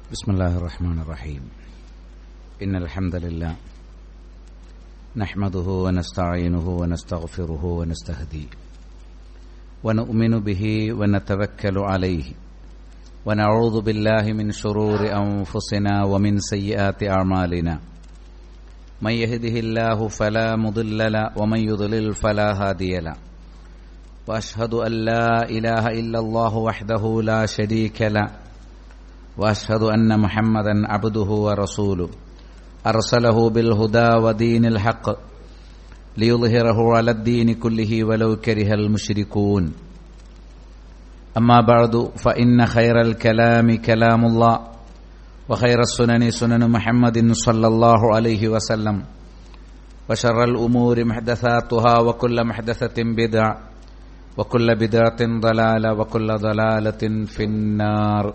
بسم الله الرحمن الرحيم إن الحمد لله نحمده ونستعينه ونستغفره ونستهديه ونؤمن به ونتوكل عليه ونعوذ بالله من شرور أنفسنا ومن سيئات أعمالنا من يهده الله فلا مضل له ومن يضلل فلا هادي له واشهد ان لا اله الا الله وحده لا شريك له واشهد ان محمدا عبده ورسوله ارسله بالهدى ودين الحق ليظهره على الدين كله ولو كره المشركون اما بعد فان خير الكلام كلام الله وخير السنن سنن محمد صلى الله عليه وسلم وشر الامور محدثاتها وكل محدثه بدع وكل بدعه ضلاله وكل ضلاله في النار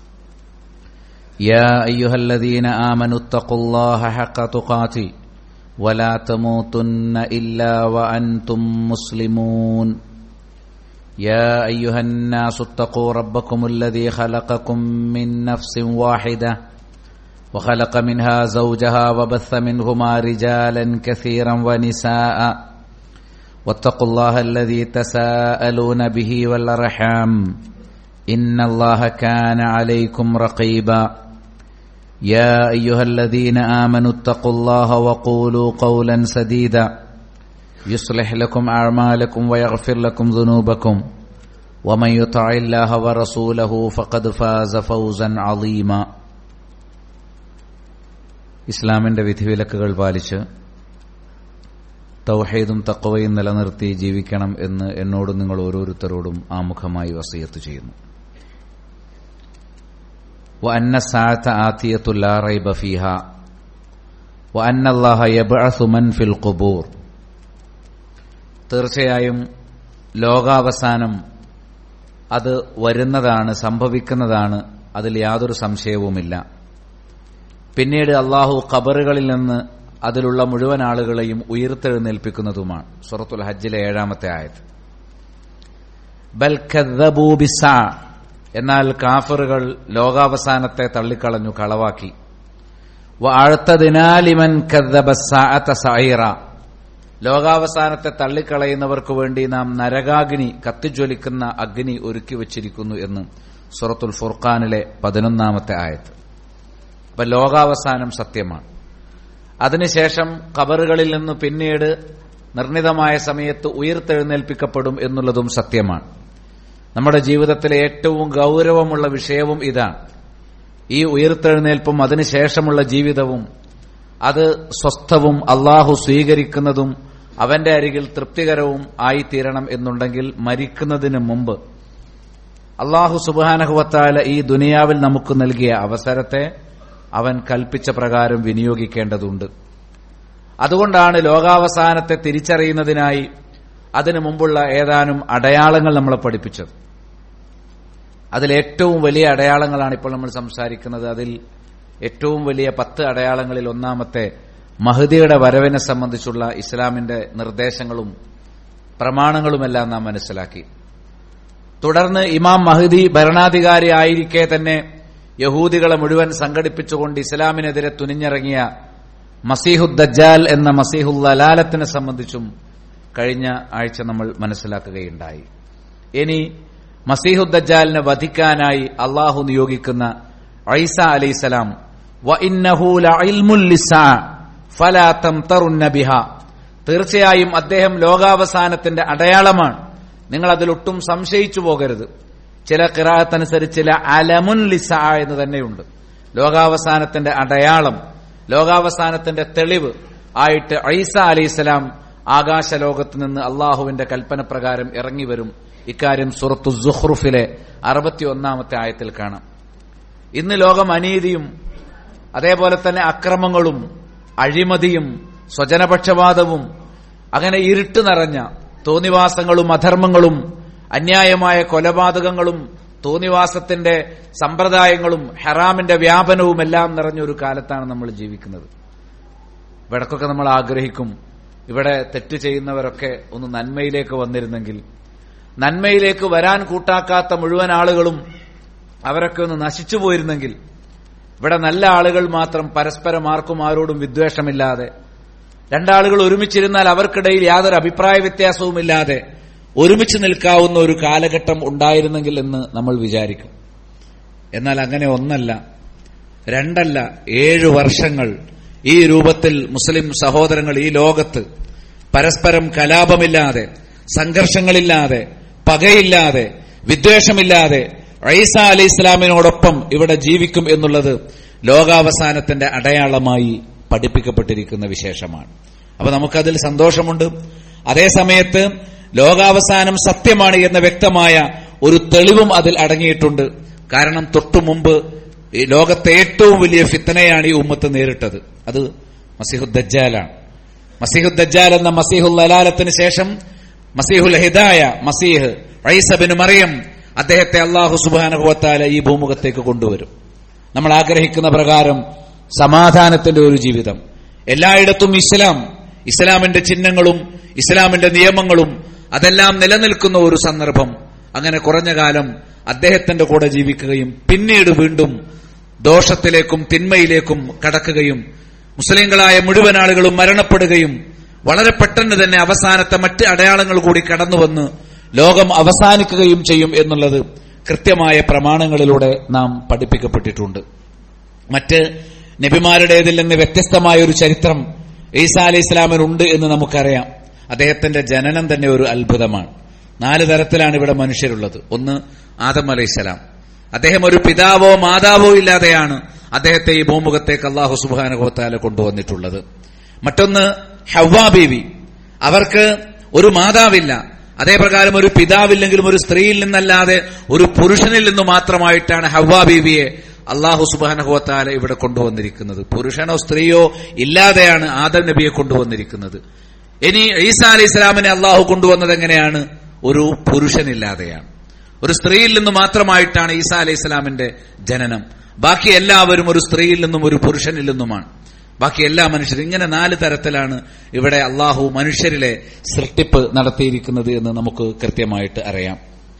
يا ايها الذين امنوا اتقوا الله حق تقاته ولا تموتن الا وانتم مسلمون يا ايها الناس اتقوا ربكم الذي خلقكم من نفس واحده وخلق منها زوجها وبث منهما رجالا كثيرا ونساء واتقوا الله الذي تساءلون به والارحام ان الله كان عليكم رقيبا يا ايها الذين امنوا اتقوا الله وقولوا قولا سديدا يصلح لكم اعمالكم ويغفر لكم ذنوبكم ومن يطع الله ورسوله فقد فاز فوزا عظيما ഇസ്ലാമിന്റെ വിധിവിലക്കുകൾ പാലിച്ച് തൗഹീദും തക്കവയും നിലനിർത്തി ജീവിക്കണം എന്ന് എന്നോട് നിങ്ങൾ ഓരോരുത്തരോടും ആമുഖമായി വസീയത്ത് ചെയ്യുന്നു وأن الساعة آتية لا ريب فيها وأن الله يبعث من في القبور തീർച്ചയായും ലോകാവസാനം അത് വരുന്നതാണ് സംഭവിക്കുന്നതാണ് അതിൽ യാതൊരു സംശയവുമില്ല പിന്നീട് അള്ളാഹു ഖബറുകളിൽ നിന്ന് അതിലുള്ള മുഴുവൻ ആളുകളെയും ഉയർത്തെഴുന്നേൽപ്പിക്കുന്നതുമാണ് സുറത്തുൽ ഹജ്ജിലെ ഏഴാമത്തെ ആയത് ബൽ ബിസ എന്നാൽ കാഫറുകൾ ലോകാവസാനത്തെ തള്ളിക്കളഞ്ഞു കളവാക്കി ആഴ്ത്തതിനാലിമൻ സൈറ ലോകാവസാനത്തെ തള്ളിക്കളയുന്നവർക്ക് വേണ്ടി നാം നരകാഗ്നി കത്തിജ്വലിക്കുന്ന അഗ്നി ഒരുക്കി വച്ചിരിക്കുന്നു എന്ന് സുറത്തുൽ ഫുർഖാനിലെ പതിനൊന്നാമത്തെ ആയത് അപ്പൊ ലോകാവസാനം സത്യമാണ് അതിനുശേഷം ഖബറുകളിൽ നിന്ന് പിന്നീട് നിർണിതമായ സമയത്ത് ഉയർത്തെഴുന്നേൽപ്പിക്കപ്പെടും എന്നുള്ളതും സത്യമാണ് നമ്മുടെ ജീവിതത്തിലെ ഏറ്റവും ഗൗരവമുള്ള വിഷയവും ഇതാണ് ഈ ഉയർത്തെഴുന്നേൽപ്പും അതിനുശേഷമുള്ള ജീവിതവും അത് സ്വസ്ഥവും അള്ളാഹു സ്വീകരിക്കുന്നതും അവന്റെ അരികിൽ തൃപ്തികരവും ആയിത്തീരണം എന്നുണ്ടെങ്കിൽ മരിക്കുന്നതിന് മുമ്പ് അള്ളാഹു സുബാനഹുവത്താല ഈ ദുനിയാവിൽ നമുക്ക് നൽകിയ അവസരത്തെ അവൻ കൽപ്പിച്ച പ്രകാരം വിനിയോഗിക്കേണ്ടതുണ്ട് അതുകൊണ്ടാണ് ലോകാവസാനത്തെ തിരിച്ചറിയുന്നതിനായി അതിനു മുമ്പുള്ള ഏതാനും അടയാളങ്ങൾ നമ്മളെ പഠിപ്പിച്ചത് അതിൽ ഏറ്റവും വലിയ അടയാളങ്ങളാണ് ഇപ്പോൾ നമ്മൾ സംസാരിക്കുന്നത് അതിൽ ഏറ്റവും വലിയ പത്ത് അടയാളങ്ങളിൽ ഒന്നാമത്തെ മഹദിയുടെ വരവിനെ സംബന്ധിച്ചുള്ള ഇസ്ലാമിന്റെ നിർദ്ദേശങ്ങളും പ്രമാണങ്ങളുമെല്ലാം നാം മനസ്സിലാക്കി തുടർന്ന് ഇമാം മഹദി ഭരണാധികാരി ആയിരിക്കെ തന്നെ യഹൂദികളെ മുഴുവൻ സംഘടിപ്പിച്ചുകൊണ്ട് ഇസ്ലാമിനെതിരെ തുനിഞ്ഞിറങ്ങിയ മസീഹുദ്ദജാൽ എന്ന മസീഹുല്ലലാലത്തിനെ സംബന്ധിച്ചും കഴിഞ്ഞ ആഴ്ച നമ്മൾ മനസ്സിലാക്കുകയുണ്ടായി ഇനി മസീഹുദ്ദജാലിനെ വധിക്കാനായി അള്ളാഹു നിയോഗിക്കുന്ന ഐസ അലൈസലാം തീർച്ചയായും അദ്ദേഹം ലോകാവസാനത്തിന്റെ അടയാളമാണ് നിങ്ങൾ അതിലൊട്ടും സംശയിച്ചു പോകരുത് ചില കിറാത്തനുസരിച്ച് ചില അലമുൻ ലിസ എന്ന് തന്നെയുണ്ട് ലോകാവസാനത്തിന്റെ അടയാളം ലോകാവസാനത്തിന്റെ തെളിവ് ആയിട്ട് ഐസ അലൈഹിസ്സലാം ആകാശലോകത്ത് നിന്ന് അള്ളാഹുവിന്റെ കൽപ്പന പ്രകാരം ഇറങ്ങിവരും ഇക്കാര്യം സുറത്തു സുഹ്റുഫിലെ അറുപത്തിയൊന്നാമത്തെ ആയത്തിൽ കാണാം ഇന്ന് ലോകം അനീതിയും അതേപോലെ തന്നെ അക്രമങ്ങളും അഴിമതിയും സ്വജനപക്ഷപാതവും അങ്ങനെ ഇരുട്ട് നിറഞ്ഞ തോന്നിവാസങ്ങളും അധർമ്മങ്ങളും അന്യായമായ കൊലപാതകങ്ങളും തോന്നിവാസത്തിന്റെ സമ്പ്രദായങ്ങളും ഹറാമിന്റെ വ്യാപനവും എല്ലാം നിറഞ്ഞൊരു കാലത്താണ് നമ്മൾ ജീവിക്കുന്നത് ഇവിടക്കൊക്കെ നമ്മൾ ആഗ്രഹിക്കും ഇവിടെ തെറ്റ് ചെയ്യുന്നവരൊക്കെ ഒന്ന് നന്മയിലേക്ക് വന്നിരുന്നെങ്കിൽ നന്മയിലേക്ക് വരാൻ കൂട്ടാക്കാത്ത മുഴുവൻ ആളുകളും അവരൊക്കെ ഒന്ന് നശിച്ചു പോയിരുന്നെങ്കിൽ ഇവിടെ നല്ല ആളുകൾ മാത്രം പരസ്പരം ആർക്കും ആരോടും വിദ്വേഷമില്ലാതെ രണ്ടാളുകൾ ഒരുമിച്ചിരുന്നാൽ അവർക്കിടയിൽ യാതൊരു അഭിപ്രായ വ്യത്യാസവുമില്ലാതെ ഒരുമിച്ച് നിൽക്കാവുന്ന ഒരു കാലഘട്ടം ഉണ്ടായിരുന്നെങ്കിൽ എന്ന് നമ്മൾ വിചാരിക്കും എന്നാൽ അങ്ങനെ ഒന്നല്ല രണ്ടല്ല ഏഴു വർഷങ്ങൾ ഈ രൂപത്തിൽ മുസ്ലിം സഹോദരങ്ങൾ ഈ ലോകത്ത് പരസ്പരം കലാപമില്ലാതെ സംഘർഷങ്ങളില്ലാതെ പകയില്ലാതെ വിദ്വേഷമില്ലാതെ ഐസ അലി ഇസ്ലാമിനോടൊപ്പം ഇവിടെ ജീവിക്കും എന്നുള്ളത് ലോകാവസാനത്തിന്റെ അടയാളമായി പഠിപ്പിക്കപ്പെട്ടിരിക്കുന്ന വിശേഷമാണ് അപ്പൊ നമുക്കതിൽ സന്തോഷമുണ്ട് അതേസമയത്ത് ലോകാവസാനം സത്യമാണ് എന്ന വ്യക്തമായ ഒരു തെളിവും അതിൽ അടങ്ങിയിട്ടുണ്ട് കാരണം തൊട്ടു മുമ്പ് ഈ ലോകത്തെ ഏറ്റവും വലിയ ഫിത്തനയാണ് ഈ ഉമ്മത്ത് നേരിട്ടത് അത് മസിഹുദ്ദജാലാണ് മസിഹുദ്ദജാൽ എന്ന മസീഹുൽ അലാലത്തിന് ശേഷം മസീഹുൽ ഹിദായ മസീഹ് റൈസബിന് മറിയം അദ്ദേഹത്തെ അള്ളാഹു സുബാനുഭവത്താല ഈ ഭൂമുഖത്തേക്ക് കൊണ്ടുവരും നമ്മൾ ആഗ്രഹിക്കുന്ന പ്രകാരം സമാധാനത്തിന്റെ ഒരു ജീവിതം എല്ലായിടത്തും ഇസ്ലാം ഇസ്ലാമിന്റെ ചിഹ്നങ്ങളും ഇസ്ലാമിന്റെ നിയമങ്ങളും അതെല്ലാം നിലനിൽക്കുന്ന ഒരു സന്ദർഭം അങ്ങനെ കുറഞ്ഞ കാലം അദ്ദേഹത്തിന്റെ കൂടെ ജീവിക്കുകയും പിന്നീട് വീണ്ടും ദോഷത്തിലേക്കും തിന്മയിലേക്കും കടക്കുകയും മുസ്ലിങ്ങളായ മുഴുവൻ ആളുകളും മരണപ്പെടുകയും വളരെ പെട്ടെന്ന് തന്നെ അവസാനത്തെ മറ്റ് അടയാളങ്ങൾ കൂടി കടന്നുവന്ന് ലോകം അവസാനിക്കുകയും ചെയ്യും എന്നുള്ളത് കൃത്യമായ പ്രമാണങ്ങളിലൂടെ നാം പഠിപ്പിക്കപ്പെട്ടിട്ടുണ്ട് മറ്റ് നബിമാരുടേതിൽ നിന്ന് വ്യത്യസ്തമായ ഒരു ചരിത്രം ഈസാ അലൈഹി ഇസ്ലാമിനുണ്ട് എന്ന് നമുക്കറിയാം അദ്ദേഹത്തിന്റെ ജനനം തന്നെ ഒരു അത്ഭുതമാണ് നാല് തരത്തിലാണ് ഇവിടെ മനുഷ്യരുള്ളത് ഒന്ന് ആദം അലൈഹിസ്സലാം അദ്ദേഹം ഒരു പിതാവോ മാതാവോ ഇല്ലാതെയാണ് അദ്ദേഹത്തെ ഈ ഭൂമുഖത്തേക്ക് അള്ളാഹു സുബാനുഭവത്താല കൊണ്ടുവന്നിട്ടുള്ളത് മറ്റൊന്ന് ഹവ്വാ ബീവി അവർക്ക് ഒരു മാതാവില്ല അതേപ്രകാരം ഒരു പിതാവില്ലെങ്കിലും ഒരു സ്ത്രീയിൽ നിന്നല്ലാതെ ഒരു പുരുഷനിൽ നിന്ന് മാത്രമായിട്ടാണ് ഹവ്വാ ബീവിയെ അള്ളാഹു സുബാനഹുവത്താല ഇവിടെ കൊണ്ടുവന്നിരിക്കുന്നത് പുരുഷനോ സ്ത്രീയോ ഇല്ലാതെയാണ് ആദം നബിയെ കൊണ്ടുവന്നിരിക്കുന്നത് ഇനി ഈസാ അലി ഇസ്ലാമിനെ അള്ളാഹു കൊണ്ടുവന്നത് എങ്ങനെയാണ് ഒരു പുരുഷനില്ലാതെയാണ് ഒരു സ്ത്രീയിൽ നിന്ന് മാത്രമായിട്ടാണ് ഈസാ അലൈഹി ഇസ്ലാമിന്റെ ജനനം ബാക്കി എല്ലാവരും ഒരു സ്ത്രീയിൽ നിന്നും ഒരു പുരുഷനിൽ നിന്നുമാണ് ബാക്കി എല്ലാ മനുഷ്യരും ഇങ്ങനെ നാല് തരത്തിലാണ് ഇവിടെ അള്ളാഹു മനുഷ്യരിലെ സൃഷ്ടിപ്പ് നടത്തിയിരിക്കുന്നത് എന്ന് നമുക്ക് കൃത്യമായിട്ട് അറിയാം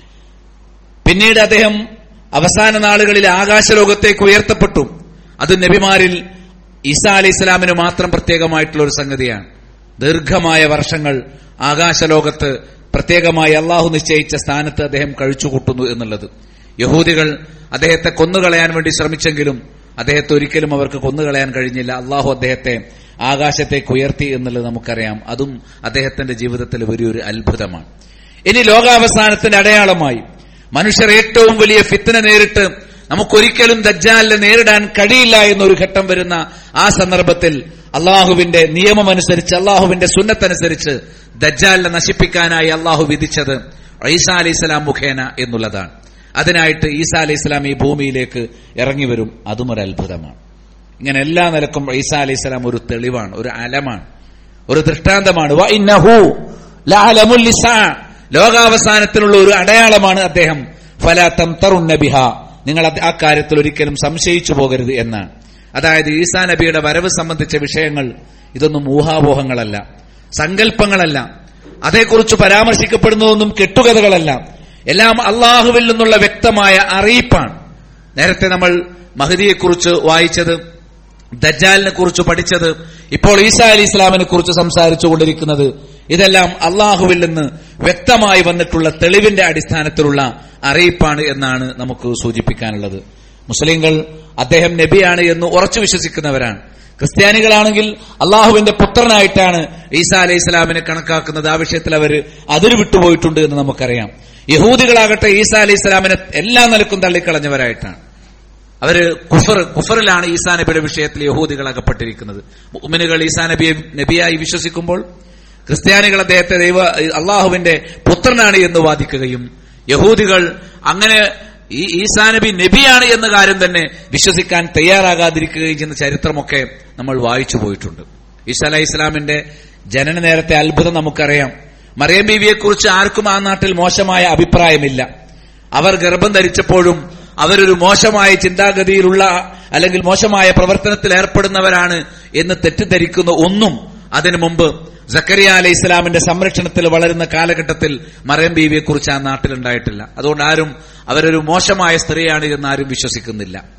പിന്നീട് അദ്ദേഹം അവസാന നാളുകളിൽ ആകാശലോകത്തേക്ക് ഉയർത്തപ്പെട്ടു അത് നബിമാരിൽ ഈസാ അലൈഹി ഇസ്ലാമിന് മാത്രം പ്രത്യേകമായിട്ടുള്ള ഒരു സംഗതിയാണ് ദീർഘമായ വർഷങ്ങൾ ആകാശലോകത്ത് പ്രത്യേകമായി അള്ളാഹു നിശ്ചയിച്ച സ്ഥാനത്ത് അദ്ദേഹം കഴിച്ചുകൂട്ടുന്നു എന്നുള്ളത് യഹൂദികൾ അദ്ദേഹത്തെ കൊന്നുകളയാൻ വേണ്ടി ശ്രമിച്ചെങ്കിലും അദ്ദേഹത്തെ ഒരിക്കലും അവർക്ക് കൊന്നുകളയാൻ കഴിഞ്ഞില്ല അള്ളാഹു അദ്ദേഹത്തെ ആകാശത്തേക്ക് ഉയർത്തി എന്നുള്ളത് നമുക്കറിയാം അതും അദ്ദേഹത്തിന്റെ ജീവിതത്തിൽ വലിയൊരു അത്ഭുതമാണ് ഇനി ലോകാവസാനത്തിന്റെ അടയാളമായി മനുഷ്യർ ഏറ്റവും വലിയ ഫിത്തിനെ നേരിട്ട് നമുക്കൊരിക്കലും ദജ്ജാലിനെ നേരിടാൻ കഴിയില്ല എന്നൊരു ഘട്ടം വരുന്ന ആ സന്ദർഭത്തിൽ അള്ളാഹുവിന്റെ നിയമമനുസരിച്ച് അള്ളാഹുവിന്റെ സുന്നത്തനുസരിച്ച് ദജ്ജാലിനെ നശിപ്പിക്കാനായി അള്ളാഹു വിധിച്ചത് ഈസാ അലൈഹി സ്വലാം മുഖേന എന്നുള്ളതാണ് അതിനായിട്ട് ഈസാ അലൈഹി സ്വലാം ഈ ഭൂമിയിലേക്ക് ഇറങ്ങി വരും അതും ഒരു അത്ഭുതമാണ് ഇങ്ങനെ എല്ലാ നിലക്കും ഈസാ അലൈഹി സ്വലാം ഒരു തെളിവാണ് ഒരു അലമാണ് ഒരു ദൃഷ്ടാന്തമാണ് വ ഇന്നഹു ലഅലമുൽ ലിസാ. ലോകാവസാനത്തിനുള്ള ഒരു അടയാളമാണ് അദ്ദേഹം ഫലാത്തം തറുന്നബിഹ നിങ്ങൾ അത് ആ കാര്യത്തിൽ ഒരിക്കലും സംശയിച്ചു പോകരുത് എന്നാണ് അതായത് ഈസാ നബിയുടെ വരവ് സംബന്ധിച്ച വിഷയങ്ങൾ ഇതൊന്നും ഊഹാപോഹങ്ങളല്ല സങ്കല്പങ്ങളല്ല അതേക്കുറിച്ച് പരാമർശിക്കപ്പെടുന്നതൊന്നും കെട്ടുകഥകളല്ല എല്ലാം അള്ളാഹുവിൽ നിന്നുള്ള വ്യക്തമായ അറിയിപ്പാണ് നേരത്തെ നമ്മൾ മഹദിയെക്കുറിച്ച് വായിച്ചത് ദജ്ജാലിനെ കുറിച്ച് പഠിച്ചത് ഇപ്പോൾ ഈസാ അലി ഇസ്ലാമിനെ കുറിച്ച് സംസാരിച്ചു കൊണ്ടിരിക്കുന്നത് ഇതെല്ലാം അള്ളാഹുവിൽ നിന്ന് വ്യക്തമായി വന്നിട്ടുള്ള തെളിവിന്റെ അടിസ്ഥാനത്തിലുള്ള അറിയിപ്പാണ് എന്നാണ് നമുക്ക് സൂചിപ്പിക്കാനുള്ളത് മുസ്ലിങ്ങൾ അദ്ദേഹം നബിയാണ് എന്ന് ഉറച്ചു വിശ്വസിക്കുന്നവരാണ് ക്രിസ്ത്യാനികളാണെങ്കിൽ അള്ളാഹുവിന്റെ പുത്രനായിട്ടാണ് ഈസാ അലൈഹി ഇസ്ലാമിനെ കണക്കാക്കുന്നത് ആ വിഷയത്തിൽ അവർ അതിര് വിട്ടുപോയിട്ടുണ്ട് എന്ന് നമുക്കറിയാം യഹൂദികളാകട്ടെ ഈസാ അലൈഹി ഇസ്ലാമിനെ എല്ലാ നിലക്കും തള്ളിക്കളഞ്ഞവരായിട്ടാണ് അവര് കുഫർ കുഫറിലാണ് ഈസാ നബിയുടെ വിഷയത്തിൽ യഹൂദികൾ അകപ്പെട്ടിരിക്കുന്നത് മുഅ്മിനുകൾ ഈസാ നബിയെ നബിയായി വിശ്വസിക്കുമ്പോൾ ക്രിസ്ത്യാനികൾ അദ്ദേഹത്തെ ദൈവ അള്ളാഹുവിന്റെ പുത്രനാണ് എന്ന് വാദിക്കുകയും യഹൂദികൾ അങ്ങനെ ഈ ഈസാ നബി നബിയാണ് എന്ന കാര്യം തന്നെ വിശ്വസിക്കാൻ തയ്യാറാകാതിരിക്കുകയും ചെയ്യുന്ന ചരിത്രമൊക്കെ നമ്മൾ വായിച്ചു പോയിട്ടുണ്ട് ഈസാ അലൈഹി ഇസ്ലാമിന്റെ ജനന നേരത്തെ അത്ഭുതം നമുക്കറിയാം മറിയം ബീവിയെക്കുറിച്ച് ആർക്കും ആ നാട്ടിൽ മോശമായ അഭിപ്രായമില്ല അവർ ഗർഭം ധരിച്ചപ്പോഴും അവരൊരു മോശമായ ചിന്താഗതിയിലുള്ള അല്ലെങ്കിൽ മോശമായ പ്രവർത്തനത്തിൽ ഏർപ്പെടുന്നവരാണ് എന്ന് തെറ്റിദ്ധരിക്കുന്ന ഒന്നും അതിനു മുമ്പ് സക്കരിയ അലൈഹി ഇസ്ലാമിന്റെ സംരക്ഷണത്തിൽ വളരുന്ന കാലഘട്ടത്തിൽ മറിയം ബീവിയെ കുറിച്ച് ആ നാട്ടിലുണ്ടായിട്ടില്ല അതുകൊണ്ട് ആരും അവരൊരു മോശമായ സ്ത്രീയാണ് എന്ന് ആരും വിശ്വസിക്കുന്നില്ല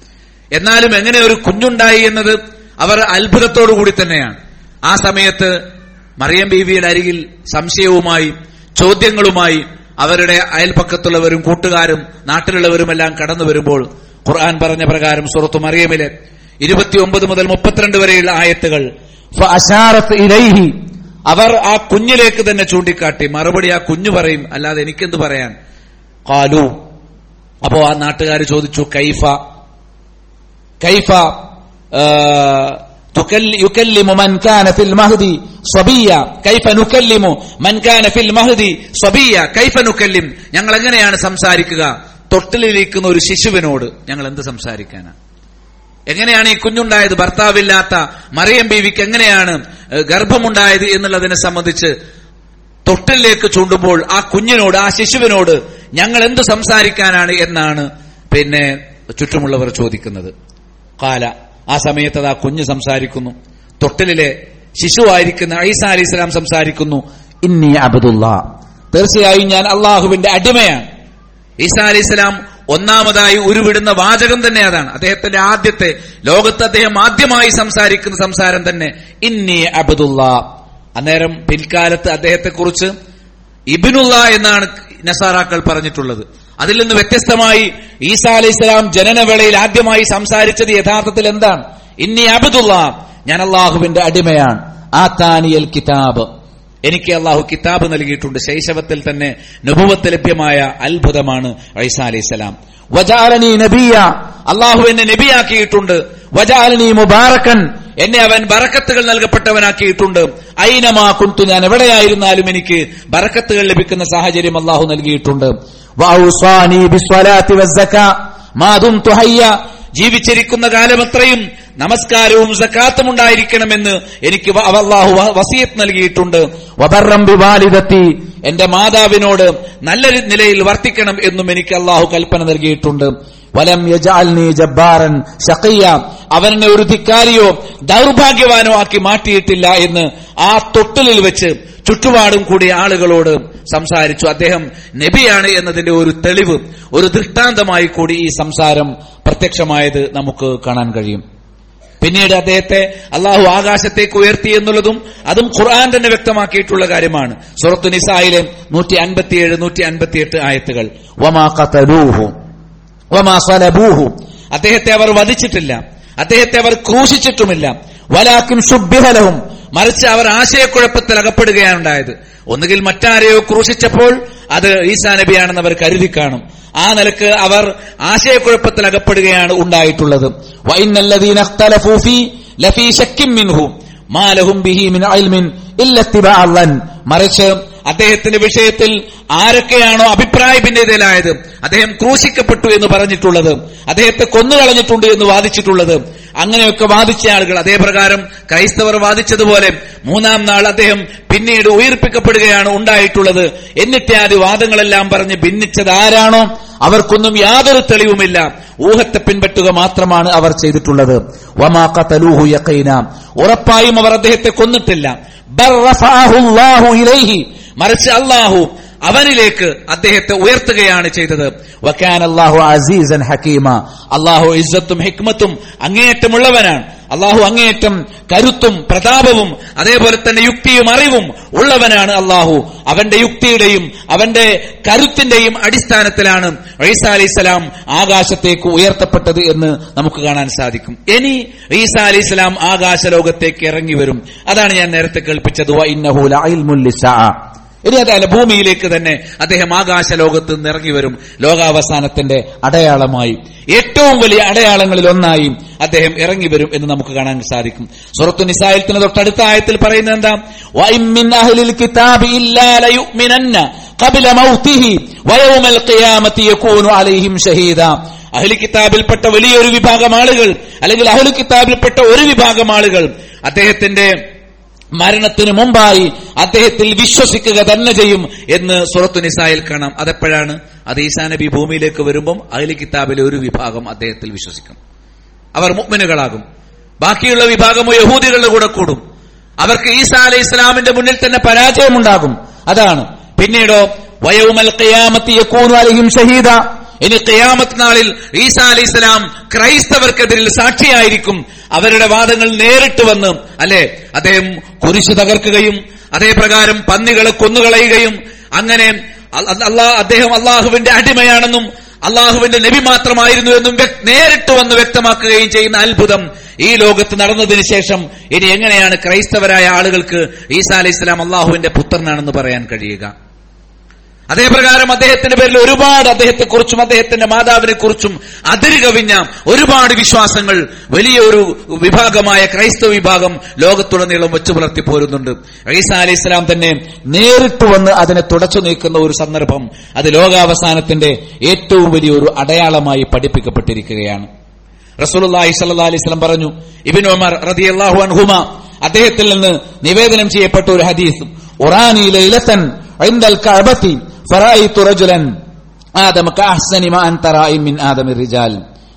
എന്നാലും എങ്ങനെ ഒരു കുഞ്ഞുണ്ടായി എന്നത് അവർ അത്ഭുതത്തോടു കൂടി തന്നെയാണ് ആ സമയത്ത് മറിയം ബീവിയുടെ അരികിൽ സംശയവുമായി ചോദ്യങ്ങളുമായി അവരുടെ അയൽപക്കത്തുള്ളവരും കൂട്ടുകാരും നാട്ടിലുള്ളവരുമെല്ലാം കടന്നു വരുമ്പോൾ ഖുർആൻ പറഞ്ഞ പ്രകാരം സുറത്തു മറിയമിലെ ഇരുപത്തിയൊമ്പത് മുതൽ മുപ്പത്തിരണ്ട് വരെയുള്ള ആയത്തുകൾ ഫഅശാറത്ത് ഇലൈഹി അവർ ആ കുഞ്ഞിലേക്ക് തന്നെ ചൂണ്ടിക്കാട്ടി മറുപടി ആ കുഞ്ഞു പറയും അല്ലാതെ എനിക്കെന്ത് പറയാൻ കാലു അപ്പോ ആ നാട്ടുകാർ ചോദിച്ചു കൈഫ കൈഫ ആ, തുകല്ലി- യുകല്ലിമു മൻ കാന ഫിൽ മഹ്ദി സ്വബിയ കൈഫ നുകല്ലിമു മൻ കാന ഫിൽ മഹ്ദി സ്വബിയ കൈഫ നുകല്ലിം ഞങ്ങൾ എങ്ങനെയാണ് സംസാരിക്കുക തൊട്ടിലിരിക്കുന്ന ഒരു ശിശുവിനോട് ഞങ്ങൾ എന്ത് സംസാരിക്കാനാ എങ്ങനെയാണ് ഈ കുഞ്ഞുണ്ടായത് ഭർത്താവില്ലാത്ത മറിയം ബീവിക്ക് എങ്ങനെയാണ് ഏഹ്, ഗർഭമുണ്ടായത് എന്നുള്ളതിനെ സംബന്ധിച്ച് തൊട്ടിലേക്ക് ചൂണ്ടുമ്പോൾ ആ കുഞ്ഞിനോട് ആ ശിശുവിനോട് ഞങ്ങൾ എന്ത് സംസാരിക്കാനാണ് എന്നാണ് പിന്നെ ചുറ്റുമുള്ളവർ ചോദിക്കുന്നത് കാല ആ സമയത്ത് അത് ആ കുഞ്ഞ് സംസാരിക്കുന്നു തൊട്ടിലിലെ ശിശുവായിരിക്കുന്ന ഐസ അലി ഇസ്ലാം സംസാരിക്കുന്നു ഇന്നി അബദുല്ല തീർച്ചയായും ഞാൻ അള്ളാഹുവിന്റെ അടിമയാണ് ഈസാ അലി ഇസ്ലാം ഒന്നാമതായി ഉരുവിടുന്ന വാചകം തന്നെ അതാണ് അദ്ദേഹത്തിന്റെ ആദ്യത്തെ ലോകത്ത് അദ്ദേഹം ആദ്യമായി സംസാരിക്കുന്ന സംസാരം തന്നെ ഇന്നി അബദുല്ല അന്നേരം പിൽക്കാലത്ത് അദ്ദേഹത്തെ കുറിച്ച് ഇബിനുള്ള എന്നാണ് നസാറാക്കൾ പറഞ്ഞിട്ടുള്ളത് അതിൽ നിന്ന് വ്യത്യസ്തമായി ഈസാ അലൈഹി ഇസ്ലാം ജനനവേളയിൽ ആദ്യമായി സംസാരിച്ചത് യഥാർത്ഥത്തിൽ എന്താണ് ഇന്നി അബദുള്ള ഞാൻ അള്ളാഹുവിന്റെ അടിമയാണ് ആത്താനിയൽ കിതാബ് എനിക്ക് അള്ളാഹു കിതാബ് നൽകിയിട്ടുണ്ട് ശൈശവത്തിൽ തന്നെ നുഭവത്ത് ലഭ്യമായ അത്ഭുതമാണ് ഐസ അലൈഹിസ്സലാം വജാലനി നബിയ അള്ളാഹു എന്നെ നബിയാക്കിയിട്ടുണ്ട് വജാലനി മുബാറക്കൻ എന്നെ അവൻ ബറക്കത്തുകൾ നൽകപ്പെട്ടവനാക്കിയിട്ടുണ്ട് ഐനമാ കുന്തു ഞാൻ എവിടെയായിരുന്നാലും എനിക്ക് ബറക്കത്തുകൾ ലഭിക്കുന്ന സാഹചര്യം അള്ളാഹു നൽകിയിട്ടുണ്ട് വഔസാനി ബിസ്വലാത്തി വസ്സകാ മാ ദുംതു ഹയ്യ ജീവിച്ചിരിക്കുന്ന കാലമത്രയും നമസ്കാരവും സക്കാത്തും ഉണ്ടായിരിക്കണമെന്ന് എനിക്ക് വ- അള്ളാഹു വ- വസിയത്ത് നൽകിയിട്ടുണ്ട് വബർറം ബിവാലിദത്തി എന്റെ മാതാവിനോട് നല്ല നിലയിൽ വർത്തിക്കണം എന്നും എനിക്ക് അള്ളാഹു കൽപ്പന നൽകിയിട്ടുണ്ട് വലം യജാൽനി ജബ്ബാറൻ ഷഖിയ അവനെ ഒരു ധിക്കാരിയോ ദൗർഭാഗ്യവാനോ ആക്കി മാറ്റിയിട്ടില്ല എന്ന് ആ തൊട്ടിലിൽ വെച്ച് ചുറ്റുപാടും കൂടി ആളുകളോട് സംസാരിച്ചു അദ്ദേഹം നബിയാണ് എന്നതിന്റെ ഒരു തെളിവ് ഒരു ദൃഷ്ടാന്തമായി കൂടി ഈ സംസാരം പ്രത്യക്ഷമായത് നമുക്ക് കാണാൻ കഴിയും പിന്നീട് അദ്ദേഹത്തെ അള്ളാഹു ആകാശത്തേക്ക് ഉയർത്തി എന്നുള്ളതും അതും ഖുർആൻ തന്നെ വ്യക്തമാക്കിയിട്ടുള്ള കാര്യമാണ് സുറത്തു നിസായിലെ നൂറ്റി അൻപത്തിയേഴ് നൂറ്റി അൻപത്തിയെട്ട് ആയത്തുകൾ വമാ ഖതലൂഹു വമാ സലബൂഹു അദ്ദേഹത്തെ അവർ വധിച്ചിട്ടില്ല അദ്ദേഹത്തെ അവർ ക്രൂശിച്ചിട്ടുമില്ല വലാക്കും ശുദ്ധിഫലവും മറിച്ച് അവർ ആശയക്കുഴപ്പത്തിൽ അകപ്പെടുകയാണ് ഉണ്ടായത് ഒന്നുകിൽ മറ്റാരെയോ ക്രൂശിച്ചപ്പോൾ അത് ഈസാ നബിയാണെന്ന് അവർ കരുതി കാണും ആ നിലക്ക് അവർ ആശയക്കുഴപ്പത്തിൽ അകപ്പെടുകയാണ് ഉണ്ടായിട്ടുള്ളത് വൈനല്ലദീന ഇഖ്തലഫൂ ഫീ ലഫീ ശക്കിൻ മിൻഹു മാ ലഹും ബിഹി മിൻ ഇൽമിൻ ഇല്ല ഇത്തിബാഅ ളൻ. മറിച്ച് അദ്ദേഹത്തിന്റെ വിഷയത്തിൽ ആരൊക്കെയാണോ അഭിപ്രായ ഭിന്നതയിലായത് അദ്ദേഹം ക്രൂശിക്കപ്പെട്ടു എന്ന് പറഞ്ഞിട്ടുള്ളത് അദ്ദേഹത്തെ കൊന്നുകളഞ്ഞിട്ടുണ്ട് എന്ന് വാദിച്ചിട്ടുള്ളത് അങ്ങനെയൊക്കെ വാദിച്ച ആളുകൾ അതേ പ്രകാരം ക്രൈസ്തവർ വാദിച്ചതുപോലെ മൂന്നാം നാൾ അദ്ദേഹം പിന്നീട് ഉയർപ്പിക്കപ്പെടുകയാണ് ഉണ്ടായിട്ടുള്ളത് എന്നിത്യാദി വാദങ്ങളെല്ലാം പറഞ്ഞ് ഭിന്നിച്ചത് ആരാണോ അവർക്കൊന്നും യാതൊരു തെളിവുമില്ല ഊഹത്തെ പിൻപറ്റുക മാത്രമാണ് അവർ ചെയ്തിട്ടുള്ളത് വമാ ഖതലൂഹു യഖീന ഉറപ്പായും അവർ അദ്ദേഹത്തെ കൊന്നിട്ടില്ല ബൽ റഫഅഹു അല്ലാഹു ഇലൈഹി മറിച്ച് അള്ളാഹു അവനിലേക്ക് അദ്ദേഹത്തെ ഉയർത്തുകയാണ് ചെയ്തത് വക്കാൻ അള്ളാഹു അസീസൻ ഹക്കീമ അള്ളാഹു ഇസ്സത്തും ഹിക്മത്തും അങ്ങേയറ്റമുള്ളവനാണ് അള്ളാഹു അങ്ങേയറ്റം കരുത്തും പ്രതാപവും അതേപോലെ തന്നെ യുക്തിയും അറിവും ഉള്ളവനാണ് അള്ളാഹു അവന്റെ യുക്തിയുടെയും അവന്റെ കരുത്തിന്റെയും അടിസ്ഥാനത്തിലാണ് ഈസ അലൈഹിസ്സലാം ആകാശത്തേക്ക് ഉയർത്തപ്പെട്ടത് എന്ന് നമുക്ക് കാണാൻ സാധിക്കും ഇനി ഈസ അലൈഹിസ്സലാം ആകാശ ലോകത്തേക്ക് ഇറങ്ങി വരും അതാണ് ഞാൻ നേരത്തെ കേൾപ്പിച്ചത് വ ഇന്നഹു ലഇൽമുൻ ലിസ്സാഅ. ഇനി അതല്ല ഭൂമിയിലേക്ക് തന്നെ അദ്ദേഹം ആകാശ ലോകത്ത് നിന്ന് ഇറങ്ങി വരും ലോകാവസാനത്തിന്റെ അടയാളമായി ഏറ്റവും വലിയ അടയാളങ്ങളിൽ ഒന്നായി അദ്ദേഹം ഇറങ്ങി വരും എന്ന് നമുക്ക് കാണാൻ സാധിക്കും സുറത്തു നിസായത്തിന് തൊട്ടടുത്ത ആയത്തിൽ പറയുന്നത് എന്താ "വഇൻ മിൻ അഹ്ലിൽ കിതാബി ഇല്ലാ ലയുഅ്മിനന്ന ഖബ്ല മൗതിഹി വയൗമൽ ഖിയാമത്തി യകൂനു അലൈഹിം ഷഹീദ അഹ്ലി കിതാബിൽപ്പെട്ട വലിയൊരു വിഭാഗം ആളുകൾ അല്ലെങ്കിൽ അഹ്ലു കിതാബിൽപ്പെട്ട ഒരു വിഭാഗം ആളുകൾ അദ്ദേഹത്തിന്റെ മരണത്തിന് മുമ്പായി അദ്ദേഹത്തിൽ വിശ്വസിക്കുക തന്നെ ചെയ്യും എന്ന് സുറത്തു നിസായിൽ കാണാം അതെപ്പോഴാണ് അത് ഈസാ നബി ഭൂമിയിലേക്ക് വരുമ്പം അഹ്ലി കിതാബിലെ ഒരു വിഭാഗം അദ്ദേഹത്തിൽ വിശ്വസിക്കും അവർ മുഗ്മിനുകളാകും ബാക്കിയുള്ള വിഭാഗമോ യഹൂദികളുടെ കൂടെ കൂടും അവർക്ക് ഈസാ അലൈഹി ഇസ്ലാമിന്റെ മുന്നിൽ തന്നെ പരാജയമുണ്ടാകും അതാണ് പിന്നീടോ വയവുമൽ ഖിയാമത്തി യകൂനു അലൈഹിം ഷഹീദ ഇനി ഖിയാമത്ത് നാളിൽ ഈസാ അലൈഹി സ്വലാം ക്രൈസ്തവർക്കെതിരിൽ സാക്ഷിയായിരിക്കും അവരുടെ വാദങ്ങൾ നേരിട്ട് വന്ന് അല്ലെ അദ്ദേഹം കുരിശ് തകർക്കുകയും അതേപ്രകാരം പന്നികളെ കൊന്നുകളയുകയും അങ്ങനെ അ- അല്ലാ അദ്ദേഹം അള്ളാഹുവിന്റെ അടിമയാണെന്നും അള്ളാഹുവിന്റെ നബി മാത്രമായിരുന്നു എന്നും വ്യക്- നേരിട്ട് വന്ന് വ്യക്തമാക്കുകയും ചെയ്യുന്ന അത്ഭുതം ഈ ലോകത്ത് നടന്നതിന് ശേഷം ഇനി എങ്ങനെയാണ് ക്രൈസ്തവരായ ആളുകൾക്ക് ഈസാ അലൈഹി സ്വലാം അള്ളാഹുവിന്റെ പുത്രനാണെന്ന് പറയാൻ കഴിയുക അതേപ്രകാരം അദ്ദേഹത്തിന്റെ പേരിൽ ഒരുപാട് അദ്ദേഹത്തെക്കുറിച്ചും അദ്ദേഹത്തിന്റെ മാതാവിനെ കുറിച്ചും അതിരുകവിഞ്ഞ ഒരുപാട് വിശ്വാസങ്ങൾ വലിയൊരു വിഭാഗമായ ക്രൈസ്തവ വിഭാഗം ലോകത്തുടനീളം വെച്ചു പുലർത്തി പോരുന്നുണ്ട് ഈസ അലൈഹി സ്വലാം തന്നെ നേരിട്ട് വന്ന് അതിനെ തുടച്ചു നീക്കുന്ന ഒരു സന്ദർഭം അത് ലോകാവസാനത്തിന്റെ ഏറ്റവും വലിയൊരു അടയാളമായി പഠിപ്പിക്കപ്പെട്ടിരിക്കുകയാണ് റസൂലുള്ളാഹി സ്വല്ലല്ലാഹി അലൈഹി വസല്ലം പറഞ്ഞു ഇബ്നു ഉമർ റളിയല്ലാഹു അൻഹുമ അദ്ദേഹത്തിൽ നിന്ന് നിവേദനം ചെയ്യപ്പെട്ട ഒരു ഹദീസ് ഉറാനി ലൈലത്തൻ ഇൻദൽ കഅബത്തി ഫറഅയ്തു റജുലൻ ആദമ കഅഹ്സനി മാ അൻത റായി മിൻ ആദമി റിജാൽ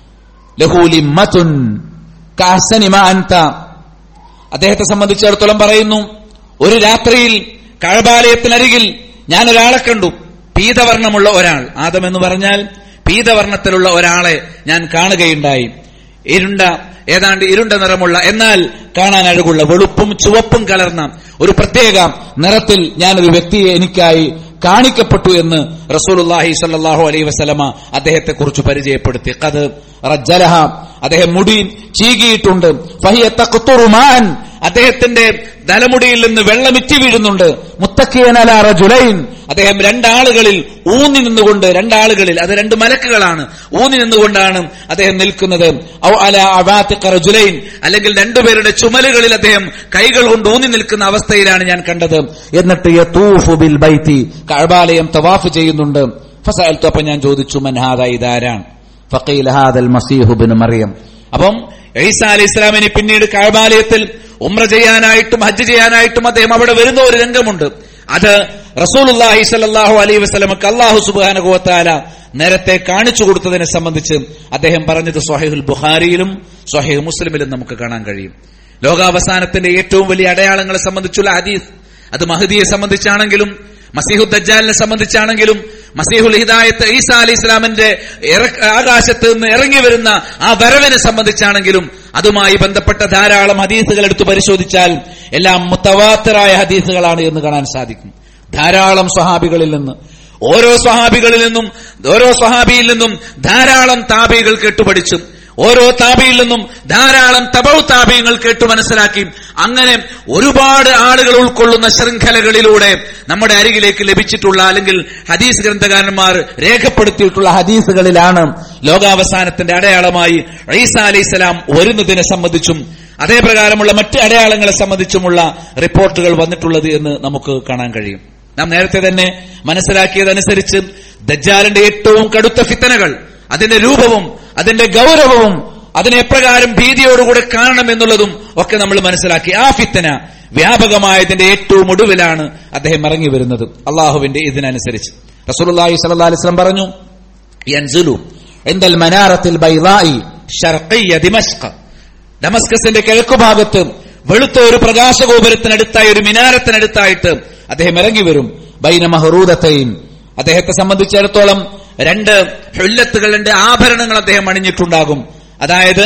ലഹു ലിമ്മത്തുൻ കഅഹ്സനി മാ അൻത അദ്ദേഹത്തെ സംബന്ധിച്ചിടത്തോളം പറയുന്നു ഒരു രാത്രിയിൽ കഴബാലയത്തിനരികിൽ ഞാൻ ഒരാളെ കണ്ടു പീതവർണ്ണമുള്ള ഒരാൾ ആദം എന്ന് പറഞ്ഞാൽ പീതവർണ്ണത്തിലുള്ള ഒരാളെ ഞാൻ കാണുകയുണ്ടായി ഇരുണ്ട ഏതാണ്ട് ഇരുണ്ട നിറമുള്ള എന്നാൽ കാണാൻ അഴകുള്ള വെളുപ്പും ചുവപ്പും കലർന്ന ഒരു പ്രത്യേക നിറത്തിൽ ഞാനൊരു വ്യക്തിയെ എനിക്കായി കാണിക്കപ്പെട്ടു എന്ന് റസൂലുള്ളാഹി സ്വല്ലല്ലാഹു അലൈഹി വസല്ലമ അദ്ദേഹത്തെ കുറിച്ച് പരിചയപ്പെടുത്തി കത് റജ്ജലഹ അദ്ദേഹം മുടി ചീകിയിട്ടുണ്ട് ഫഹിയ തഖ്തുറു മാൻ അദ്ദേഹത്തിന്റെ തലമുടിയിൽ നിന്ന് വെള്ളം ഇറ്റി വീഴുന്നുണ്ട് മുത്തക്കിയനല റജുലൈൻ അദ്ദേഹം രണ്ടാളുകളിൽ ഊന്നി നിന്നുകൊണ്ട് രണ്ടാളുകളിൽ അത് രണ്ട് മലക്കുകളാണ് ഊന്നി നിന്നുകൊണ്ടാണ് അദ്ദേഹം നിൽക്കുന്നത് ഔ അല അവാത്തിഖ റജുലൈൻ അല്ലെങ്കിൽ രണ്ടുപേരുടെ ചുമലുകളിൽ അദ്ദേഹം കൈകൾ കൊണ്ട് ഊന്നി നിൽക്കുന്ന അവസ്ഥയിലാണ് ഞാൻ കണ്ടത് എന്നിട്ട് യതൂഫു ബിൽ ബൈത്തി കഅബാലയം തവാഫ് ചെയ്യുന്നുണ്ട് ഫസഅൽതു അപ്പോൾ ഞാൻ ചോദിച്ചു മൻ ഹാദാ ഇതാരാണ് ഫഖീല ഹാദൽ മസീഹു ഇബ്നു മറിയം അപ്പം ഈസ അലൈഹി ഇസ്ലാമിന് പിന്നീട് കഅബാലയത്തിൽ ഉംറ ചെയ്യാനായിട്ടും ഹജ്ജ് ചെയ്യാനായിട്ടും അദ്ദേഹം അവിടെ വരുന്ന ഒരു രംഗമുണ്ട് അത് റസൂലുള്ളാഹി സ്വല്ലല്ലാഹു അലൈഹി വസല്ലമക്ക് അല്ലാഹു സുബ്ഹാനഹു വതആല നേരത്തെ കാണിച്ചു കൊടുത്തതിനെ സംബന്ധിച്ച് അദ്ദേഹം പറഞ്ഞത് സ്വഹീഹുൽ ബുഖാരിയിലും സ്വഹീഹ് മുസ്ലിമിലും നമുക്ക് കാണാൻ കഴിയും ലോകാവസാനത്തിന്റെ ഏറ്റവും വലിയ അടയാളങ്ങളെ സംബന്ധിച്ചുള്ള ഹദീസ് അത് മഹദിയെ സംബന്ധിച്ചാണെങ്കിലും മസീഹു ദജ്ജാലിനെ സംബന്ധിച്ചാണെങ്കിലും മസീഹുൽ ഹിദായത്ത് ഈസ അലി ഇസ്ലാമിന്റെ ഇറ- ആകാശത്ത് നിന്ന് ഇറങ്ങി വരുന്ന ആ വരവിനെ സംബന്ധിച്ചാണെങ്കിലും അതുമായി ബന്ധപ്പെട്ട ധാരാളം ഹദീസുകൾ എടുത്തു പരിശോധിച്ചാൽ എല്ലാം മുത്തവാത്തരായ ഹദീസുകളാണ് എന്ന് കാണാൻ സാധിക്കും ധാരാളം സ്വഹാബികളിൽ നിന്ന് ഓരോ സ്വഹാബികളിൽ നിന്നും ഓരോ സ്വഹാബിയിൽ നിന്നും ധാരാളം താബികൾ കേട്ടുപഠിച്ചും ഓരോ താബിയിൽ നിന്നും ധാരാളം തപൗ താബിയങ്ങൾ കേട്ടു മനസ്സിലാക്കി അങ്ങനെ ഒരുപാട് ആളുകൾ ഉൾക്കൊള്ളുന്ന ശൃംഖലകളിലൂടെ നമ്മുടെ അരികിലേക്ക് ലഭിച്ചിട്ടുള്ള അല്ലെങ്കിൽ ഹദീസ് ഗ്രന്ഥകാരന്മാർ രേഖപ്പെടുത്തിയിട്ടുള്ള ഹദീസുകളിലാണ് ലോകാവസാനത്തിന്റെ അടയാളമായി ഈസ അലൈഹിസ്സലാം വരുന്നതിനെ സംബന്ധിച്ചും അതേ പ്രകാരമുള്ള മറ്റ് അടയാളങ്ങളെ സംബന്ധിച്ചുമുള്ള റിപ്പോർട്ടുകൾ വന്നിട്ടുള്ളത് എന്ന് നമുക്ക് കാണാൻ കഴിയും നാം നേരത്തെ തന്നെ മനസ്സിലാക്കിയതനുസരിച്ച് ദജ്ജാലിന്റെ ഏറ്റവും കടുത്ത ഫിത്തനകൾ അതിന്റെ രൂപവും അതിന്റെ ഗൗരവവും അതിനെ എപ്രകാരം ഭീതിയോടുകൂടെ കാണണം എന്നുള്ളതും ഒക്കെ നമ്മൾ മനസ്സിലാക്കി ആ ഫിത്തന വ്യാപകമായതിന്റെ ഏറ്റവും ഒടുവിലാണ് അദ്ദേഹം ഇറങ്ങി വരുന്നത് അള്ളാഹുവിന്റെ ഇതിനനുസരിച്ച് റസൂലുള്ളാഹി സ്വല്ലല്ലാഹി അലൈഹി വസല്ലം പറഞ്ഞു യൻസുലു ഇന്ദൽ മനാറത്തിൽ ബൈളായി ശർഖിയ ദിമസ്ക് ഡമസ്കസിന്റെ കിഴക്കുഭാഗത്ത് വെളുത്ത ഒരു പ്രകാശഗോപുരത്തിനടുത്തായി ഒരു മിനാരത്തിനടുത്തായിട്ട് അദ്ദേഹം ഇറങ്ങി വരും ബൈന മഹറൂദത്തൈൻ അദ്ദേഹത്തെ സംബന്ധിച്ചിടത്തോളം രണ്ട് ഹുല്ലത്തുകൾ രണ്ട് ആഭരണങ്ങൾ അദ്ദേഹം അണിഞ്ഞിട്ടുണ്ടാകും അതായത്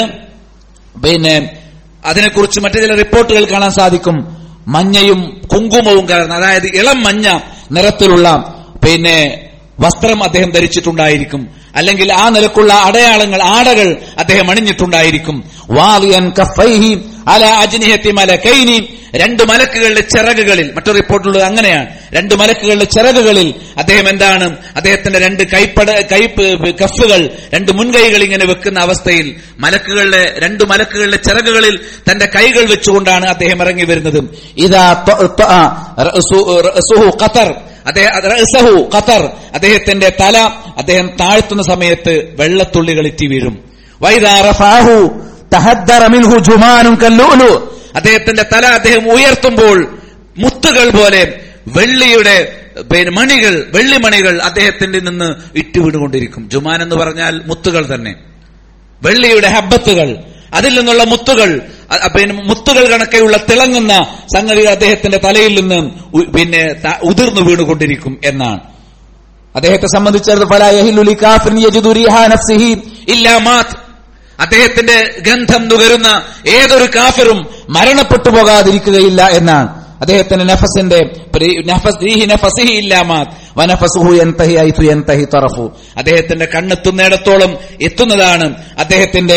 പിന്നെ അതിനെക്കുറിച്ച് മറ്റു ചില റിപ്പോർട്ടുകൾ കാണാൻ സാധിക്കും മഞ്ഞയും കുങ്കുമവും കലർന്ന അതായത് ഇളം മഞ്ഞ നിറത്തിലുള്ള പിന്നെ വസ്ത്രം അദ്ദേഹം ധരിച്ചിട്ടുണ്ടായിരിക്കും അല്ലെങ്കിൽ ആ നിലക്കുള്ള അടയാളങ്ങൾ ആടകൾ അദ്ദേഹം അണിഞ്ഞിട്ടുണ്ടായിരിക്കും വാലിയൻ കഫൈഹി അല അജ്നിഹത്തി മലക്കൈനി രണ്ട് മലക്കുകളുടെ ചിറകുകളിൽ മറ്റൊരു റിപ്പോർട്ടുള്ളത് അങ്ങനെയാണ് രണ്ട് മലക്കുകളുടെ ചിറകുകളിൽ അദ്ദേഹം എന്താണ് അദ്ദേഹത്തിന്റെ രണ്ട് കൈപ്പട കൈപ്പ് കഫുകൾ രണ്ട് മുൻകൈകൾ ഇങ്ങനെ വെക്കുന്ന അവസ്ഥയിൽ മലക്കുകളുടെ രണ്ട് മലക്കുകളുടെ ചിറകുകളിൽ തന്റെ കൈകൾ വെച്ചുകൊണ്ടാണ് അദ്ദേഹം ഇറങ്ങി വരുന്നത് ഇതാ ത്വ- ത്വ- റഅസു- റഅസുഹു ഖത്തർ അദ്ദേഹം റഅസഹു ഖത്തർ അദ്ദേഹത്തിന്റെ തല അദ്ദേഹം താഴ്ത്തുന്ന സമയത്ത് വെള്ളത്തുള്ളികൾ ഇറ്റി വീഴും വൈദാ റഫഅഹു തഹദ്ദറ മിൻഹു ജുമാനുൻ കല്ലുലു അദ്ദേഹത്തിന്റെ തല അദ്ദേഹം ഉയർത്തുമ്പോൾ മുത്തുകൾ പോലെ വെള്ളിയുടെ പിന്നെ മണികൾ വെള്ളിമണികൾ അദ്ദേഹത്തിന്റെ നിന്ന് ഇട്ടുവിടുകൊണ്ടിരിക്കും ജുമാൻ എന്ന് പറഞ്ഞാൽ മുത്തുകൾ തന്നെ വെള്ളിയുടെ ഹബ്ബത്തുകൾ അതിൽ നിന്നുള്ള മുത്തുകൾ അ- അ- പിന്നെ മുത്തുകൾ കണക്കെയുള്ള തിളങ്ങുന്ന സംഗതികൾ അദ്ദേഹത്തിന്റെ തലയിൽ നിന്ന് ഉ- പിന്നെ ത- ഉതിർന്നു വീണുകൊണ്ടിരിക്കും എന്നാണ് അദ്ദേഹത്തെ സംബന്ധിച്ചിടത്തോളം ഫലാ യഹില്ലു ലികാഫിറിൻ യജിദു റിഹാ നഫ്സിഹി ഇല്ലാ മാത് അദ്ദേഹത്തിന്റെ ഗന്ധം നുകരുന്ന ഏതൊരു കാഫിറും മരണപ്പെട്ടു പോകാതിരിക്കുകയില്ല എന്നാണ് അദ്ദേഹത്തിന്റെ നഫസിന്റെ പ്രി- നഫസ് റീഹി നഫസിഹി ഇല്ലാമാത് വനഫസുഹു യൻതഹി ഐതു യൻതഹി തറഫു അദ്ദേഹത്തിന്റെ കണ്ണെത്തുന്നിടത്തോളം എത്തുന്നതാണ് അദ്ദേഹത്തിന്റെ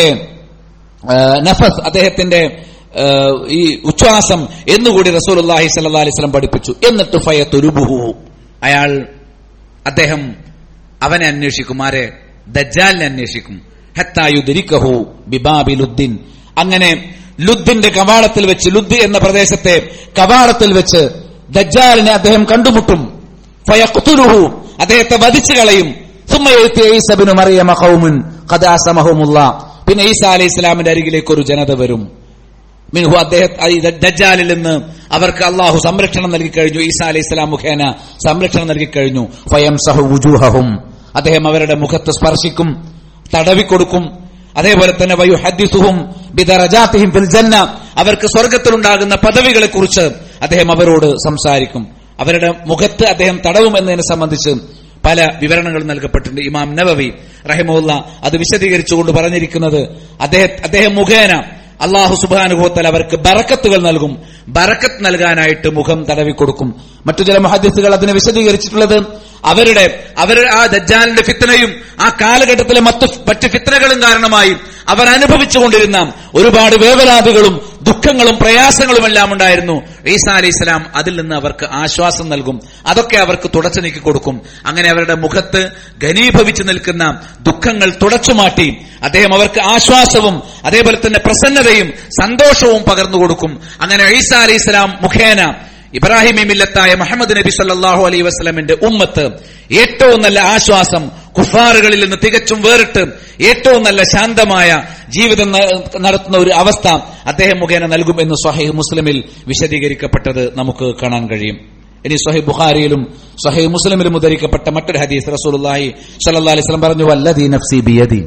ആ, നഫസ് അദ്ദേഹത്തിന്റെ ആ, ഈ ഉച്ഛ്വാസം എന്നുകൂടി റസൂലുള്ളാഹി സ്വല്ലല്ലാഹി അലൈഹി വസല്ലം പഠിപ്പിച്ചു എന്നിട്ട് ഫയതുരുബുഹു അയാൾ അദ്ദേഹം അവനെ അന്വേഷിക്കും ആരെ ദജ്ജാലിനെ അന്വേഷിക്കും ഹത്തായുദരിക്കഹു ബിബാബി ലുദ്ദിൻ അങ്ങനെ ലുദ്ദിന്റെ കവാടത്തിൽ വെച്ച് ലുദ് എന്ന പ്രദേശത്തെ കവാടത്തിൽ വെച്ച് ദജ്ജാലിനെ അദ്ദേഹം കണ്ടുമുട്ടും ഫയഖ്തുലുഹു അദ്ദേഹത്തെ വധിച്ചു കളയും ثم يأتي عيسى بن مريم قوم قد عصمهم الله പിന്നെ ഈസ അലൈഹി ഇസ്ലാമിന്റെ അരികിലേക്ക് ഒരു ജനത വരും മിൻഹു അദ്ദേഹം ഈ ദജ്ജാലിൽ നിന്ന് അവർക്ക് അള്ളാഹു സംരക്ഷണം നൽകി കഴിഞ്ഞു ഈസ അലൈഹി ഇസ്ലാം മുഖേന സംരക്ഷണം നൽകി കഴിഞ്ഞു ഫയംസഹു വുജൂഹഹും അദ്ദേഹം അവരുടെ മുഖത്ത് സ്പർശിക്കും തടവിക്കൊടുക്കും അതേപോലെ തന്നെ വയു ഹദ്ദിസുഹും ബിദറജാത്തിഹിം ഫിൽ ജന്ന അവർക്ക് സ്വർഗത്തിലുണ്ടാകുന്ന പദവികളെ കുറിച്ച് അദ്ദേഹം അവരോട് സംസാരിക്കും അവരുടെ മുഖത്ത് അദ്ദേഹം തടവും എന്നതിനെ സംബന്ധിച്ച് പല വിവരണങ്ങൾ നൽകപ്പെട്ടിട്ടുണ്ട് ഇമാം നവവി റഹിമുല്ല അത് വിശദീകരിച്ചുകൊണ്ട് പറഞ്ഞിരിക്കുന്നത് അദ്ദേഹം അദ്ദേഹം മുഖേന അള്ളാഹു സുബാനുഭവത്താൽ അവർക്ക് ബറക്കത്തുകൾ നൽകും ബറക്കത്ത് നൽകാനായിട്ട് മുഖം തടവിക്കൊടുക്കും മറ്റു ചില മഹദ്യസുകൾ അതിനെ വിശദീകരിച്ചിട്ടുള്ളത് അവരുടെ അവർ ആ ദജ്ജാലിന്റെ ഫിത്തനയും ആ കാലഘട്ടത്തിലെ മറ്റു മറ്റ് ഫിത്തനകളും കാരണമായി അവർ അനുഭവിച്ചുകൊണ്ടിരുന്ന ഒരുപാട് വേവലാതികളും ദുഃഖങ്ങളും പ്രയാസങ്ങളും എല്ലാം ഉണ്ടായിരുന്നു ഈസാ അലൈഹി ഇസ്ലാം അതിൽ നിന്ന് അവർക്ക് ആശ്വാസം നൽകും അതൊക്കെ അവർക്ക് തുടച്ചു നീക്കി കൊടുക്കും അങ്ങനെ അവരുടെ മുഖത്ത് ഘനീഭവിച്ചു നിൽക്കുന്ന ദുഃഖങ്ങൾ തുടച്ചുമാറ്റി അദ്ദേഹം അവർക്ക് ആശ്വാസവും അതേപോലെ തന്നെ പ്രസന്നതയും സന്തോഷവും പകർന്നു കൊടുക്കും അങ്ങനെ ഈസാ അലൈഹി ഇസ്ലാം മുഖേന ഇബ്രാഹിമി മില്ലത്തായ മുഹമ്മദ് നബി സല്ലല്ലാഹു അലൈഹി വസല്ലമിന്റെ ഉമ്മത്ത് ഏറ്റവും നല്ല ആശ്വാസം കുഫാറുകളിൽ നിന്ന് തികച്ചും വേറിട്ട് ഏറ്റവും നല്ല ശാന്തമായ ജീവിതം ന- നടത്തുന്ന ഒരു അവസ്ഥ അദ്ദേഹം മുഖേന നൽകും എന്ന് സ്വഹൈഹ് മുസ്ലിമിൽ വിശദീകരിക്കപ്പെട്ടത് നമുക്ക് കാണാൻ കഴിയും ഇനി സ്വഹൈ ബുഖാരിയിലും സ്വഹൈ മുസ്ലിമിലും ഉദ്ധരിക്കപ്പെട്ട മറ്റൊരു ഹദീസ് റസൂലുള്ളാഹി സ്വല്ലല്ലാഹി അലൈഹി വസല്ലം പറഞ്ഞു വല്ലദീ നഫ്സി ബിയദി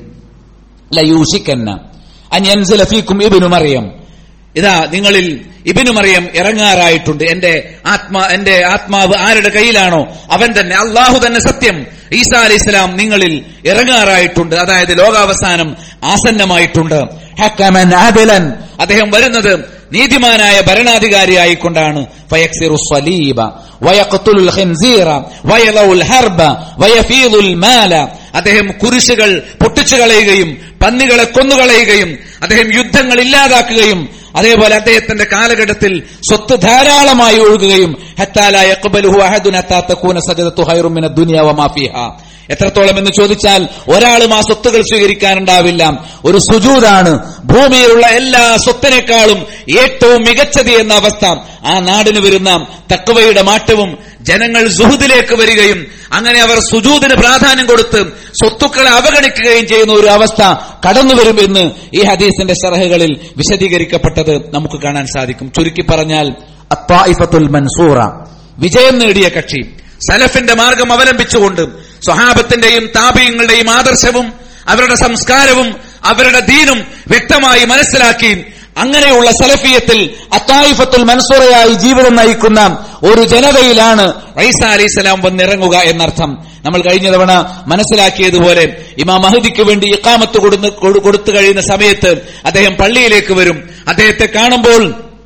ലയൂഷിക്കന്ന അൻ യൻസില ഫീക്കും ഇബ്നു മറിയം ഇതാ നിങ്ങളിൽ ഇബിനു മറിയം ഇറങ്ങാറായിട്ടുണ്ട് എന്റെ ആത്മാ എന്റെ ആത്മാവ് ആരുടെ കയ്യിലാണോ അവൻ തന്നെ അള്ളാഹു തന്നെ സത്യം ഈസാ അലൈഹി ഇസ്ലാം നിങ്ങളിൽ ഇറങ്ങാറായിട്ടുണ്ട് അതായത് ലോകാവസാനം ആസന്നമായിട്ടുണ്ട് ഹക്കമൻ ആദിലൻ അദ്ദേഹം വരുന്നത് നീതിമാനായ ഭരണാധികാരിയായിക്കൊണ്ടാണ് ഫയക്സിറു സ്വലീബ വയഖ്തുലുൽ ഖിൻസീറ വയലഉൽ ഹർബ വയഫീദുൽ മാല അദ്ദേഹം കുരിശുകൾ പൊട്ടിച്ചു കളയുകയും പന്നികളെ കൊന്നുകളയുകയും അദ്ദേഹം യുദ്ധങ്ങൾ ഇല്ലാതാക്കുകയും അതേപോലെ അദ്ദേഹത്തിന്റെ കാലഘട്ടത്തിൽ സ്വത്ത് ധാരാളമായി ഒഴുകുകയും ഹത്താല യഖ്ബലുഹു അഹദുൻ ഹത്താ തകൂന സജദത്തു ഖൈറും മിനദ് ദുനിയ വമാ ഫീഹാ എത്രത്തോളം എന്ന് ചോദിച്ചാൽ ഒരാളും ആ സ്വത്തുകൾ സ്വീകരിക്കാനുണ്ടാവില്ല ഒരു സുജൂതാണ് ഭൂമിയിലുള്ള എല്ലാ സ്വത്തിനേക്കാളും ഏറ്റവും മികച്ചത് എന്ന അവസ്ഥ ആ നാടിന് വരുന്ന തക്കവയുടെ മാറ്റവും ജനങ്ങൾ സുഹുദിലേക്ക് വരികയും അങ്ങനെ അവർ സുജൂദിന് പ്രാധാന്യം കൊടുത്ത് സ്വത്തുക്കളെ അവഗണിക്കുകയും ചെയ്യുന്ന ഒരു അവസ്ഥ കടന്നു വരും എന്ന് ഈ ഹദീസിന്റെ ശറഹുകളിൽ വിശദീകരിക്കപ്പെട്ടത് നമുക്ക് കാണാൻ സാധിക്കും ചുരുക്കി പറഞ്ഞാൽ അത്തായിഫത്തുൽ മൻസൂറ വിജയം നേടിയ കക്ഷി സലഫിന്റെ മാർഗം അവലംബിച്ചുകൊണ്ട് സ്വഹാബത്തിന്റെയും താപീയങ്ങളുടെയും ആദർശവും അവരുടെ സംസ്കാരവും അവരുടെ ദീനും വ്യക്തമായി മനസ്സിലാക്കി അങ്ങനെയുള്ള സലഫിയത്തിൽ അത്തായിഫത്തുൽ മൻസൂറയായി ജീവിതം നയിക്കുന്ന ഒരു ജനതയിലാണ് ഐസ അലൈഹി സ്വലാം വന്നിറങ്ങുക എന്നർത്ഥം നമ്മൾ കഴിഞ്ഞ തവണ മനസ്സിലാക്കിയതുപോലെ ഇമാം മഹദിക്ക് വേണ്ടി ഇക്കാമത്ത് കൊടുന്ന് കൊടു- കൊടുത്തു കഴിയുന്ന സമയത്ത് അദ്ദേഹം പള്ളിയിലേക്ക് വരും അദ്ദേഹത്തെ കാണുമ്പോൾ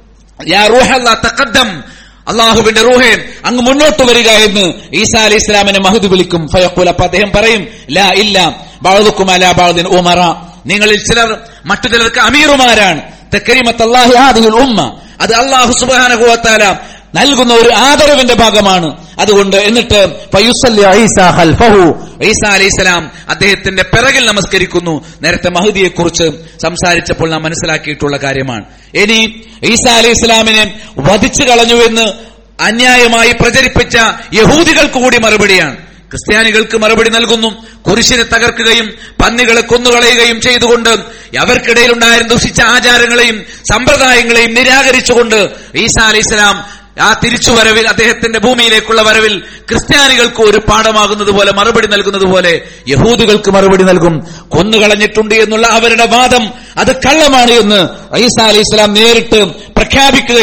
യാ റൂഹല്ല തഖദ്ദം അള്ളാഹുവിന്റെ റൂഹെ അങ്ങ് മുന്നോട്ട് വരിക എന്ന് ഈസാ അലൈഹി ഇസ്ലാമിനെ മഹദ് വിളിക്കും ഫയഖൂൽ അപ്പൊ അദ്ദേഹം പറയും ലാ ഇല്ല ബാളുക്കും അലാ ബാളുദിൻ ഉമറ നിങ്ങളിൽ ചിലർ മറ്റു ചിലർക്ക് അമീറുമാരാണ് തക്കരിമത്ത് അല്ലാഹി ഹാദിഹിൽ ഉമ്മ അത് അള്ളാഹു സുബ്ഹാനഹു വതആല നൽകുന്ന ഒരു ആദരവിന്റെ ഭാഗമാണ് അതുകൊണ്ട് എന്നിട്ട് ഫയുസല്ലി ഈസ ഖൽഫഹു ഈസ അലൈഹിസ്സലാം അദ്ദേഹത്തിന്റെ പിറകിൽ നമസ്കരിക്കുന്നു നേരത്തെ മഹദിയെ കുറിച്ച് സംസാരിച്ചപ്പോൾ നാം മനസ്സിലാക്കിയിട്ടുള്ള കാര്യമാണ് ഇനി ഈസ അലൈഹി ഇസ്ലാമിനെ വധിച്ചു കളഞ്ഞുവെന്ന് അന്യായമായി പ്രചരിപ്പിച്ച യഹൂദികൾക്ക് കൂടി മറുപടിയാണ് ക്രിസ്ത്യാനികൾക്ക് മറുപടി നൽകുന്നു കുരിശിനെ തകർക്കുകയും പന്നികളെ കൊന്നുകളയുകയും ചെയ്തുകൊണ്ട് അവർക്കിടയിലുണ്ടായിരുന്ന ദുഷിച്ച ആചാരങ്ങളെയും സമ്പ്രദായങ്ങളെയും നിരാകരിച്ചുകൊണ്ട് ഈസ അലൈഹി ഇസ്ലാം ആ തിരിച്ചുവരവിൽ അദ്ദേഹത്തിന്റെ ഭൂമിയിലേക്കുള്ള വരവിൽ ക്രിസ്ത്യാനികൾക്ക് ഒരു പാഠമാകുന്നത് പോലെ മറുപടി നൽകുന്നത് പോലെ യഹൂദികൾക്ക് മറുപടി നൽകും കൊന്നുകളഞ്ഞിട്ടുണ്ട് എന്നുള്ള അവരുടെ വാദം അത് കള്ളമാണ് എന്ന് ഈസ അലൈഹി ഇസ്ലാം നേരിട്ട് പ്രഖ്യാപിക്കുകയും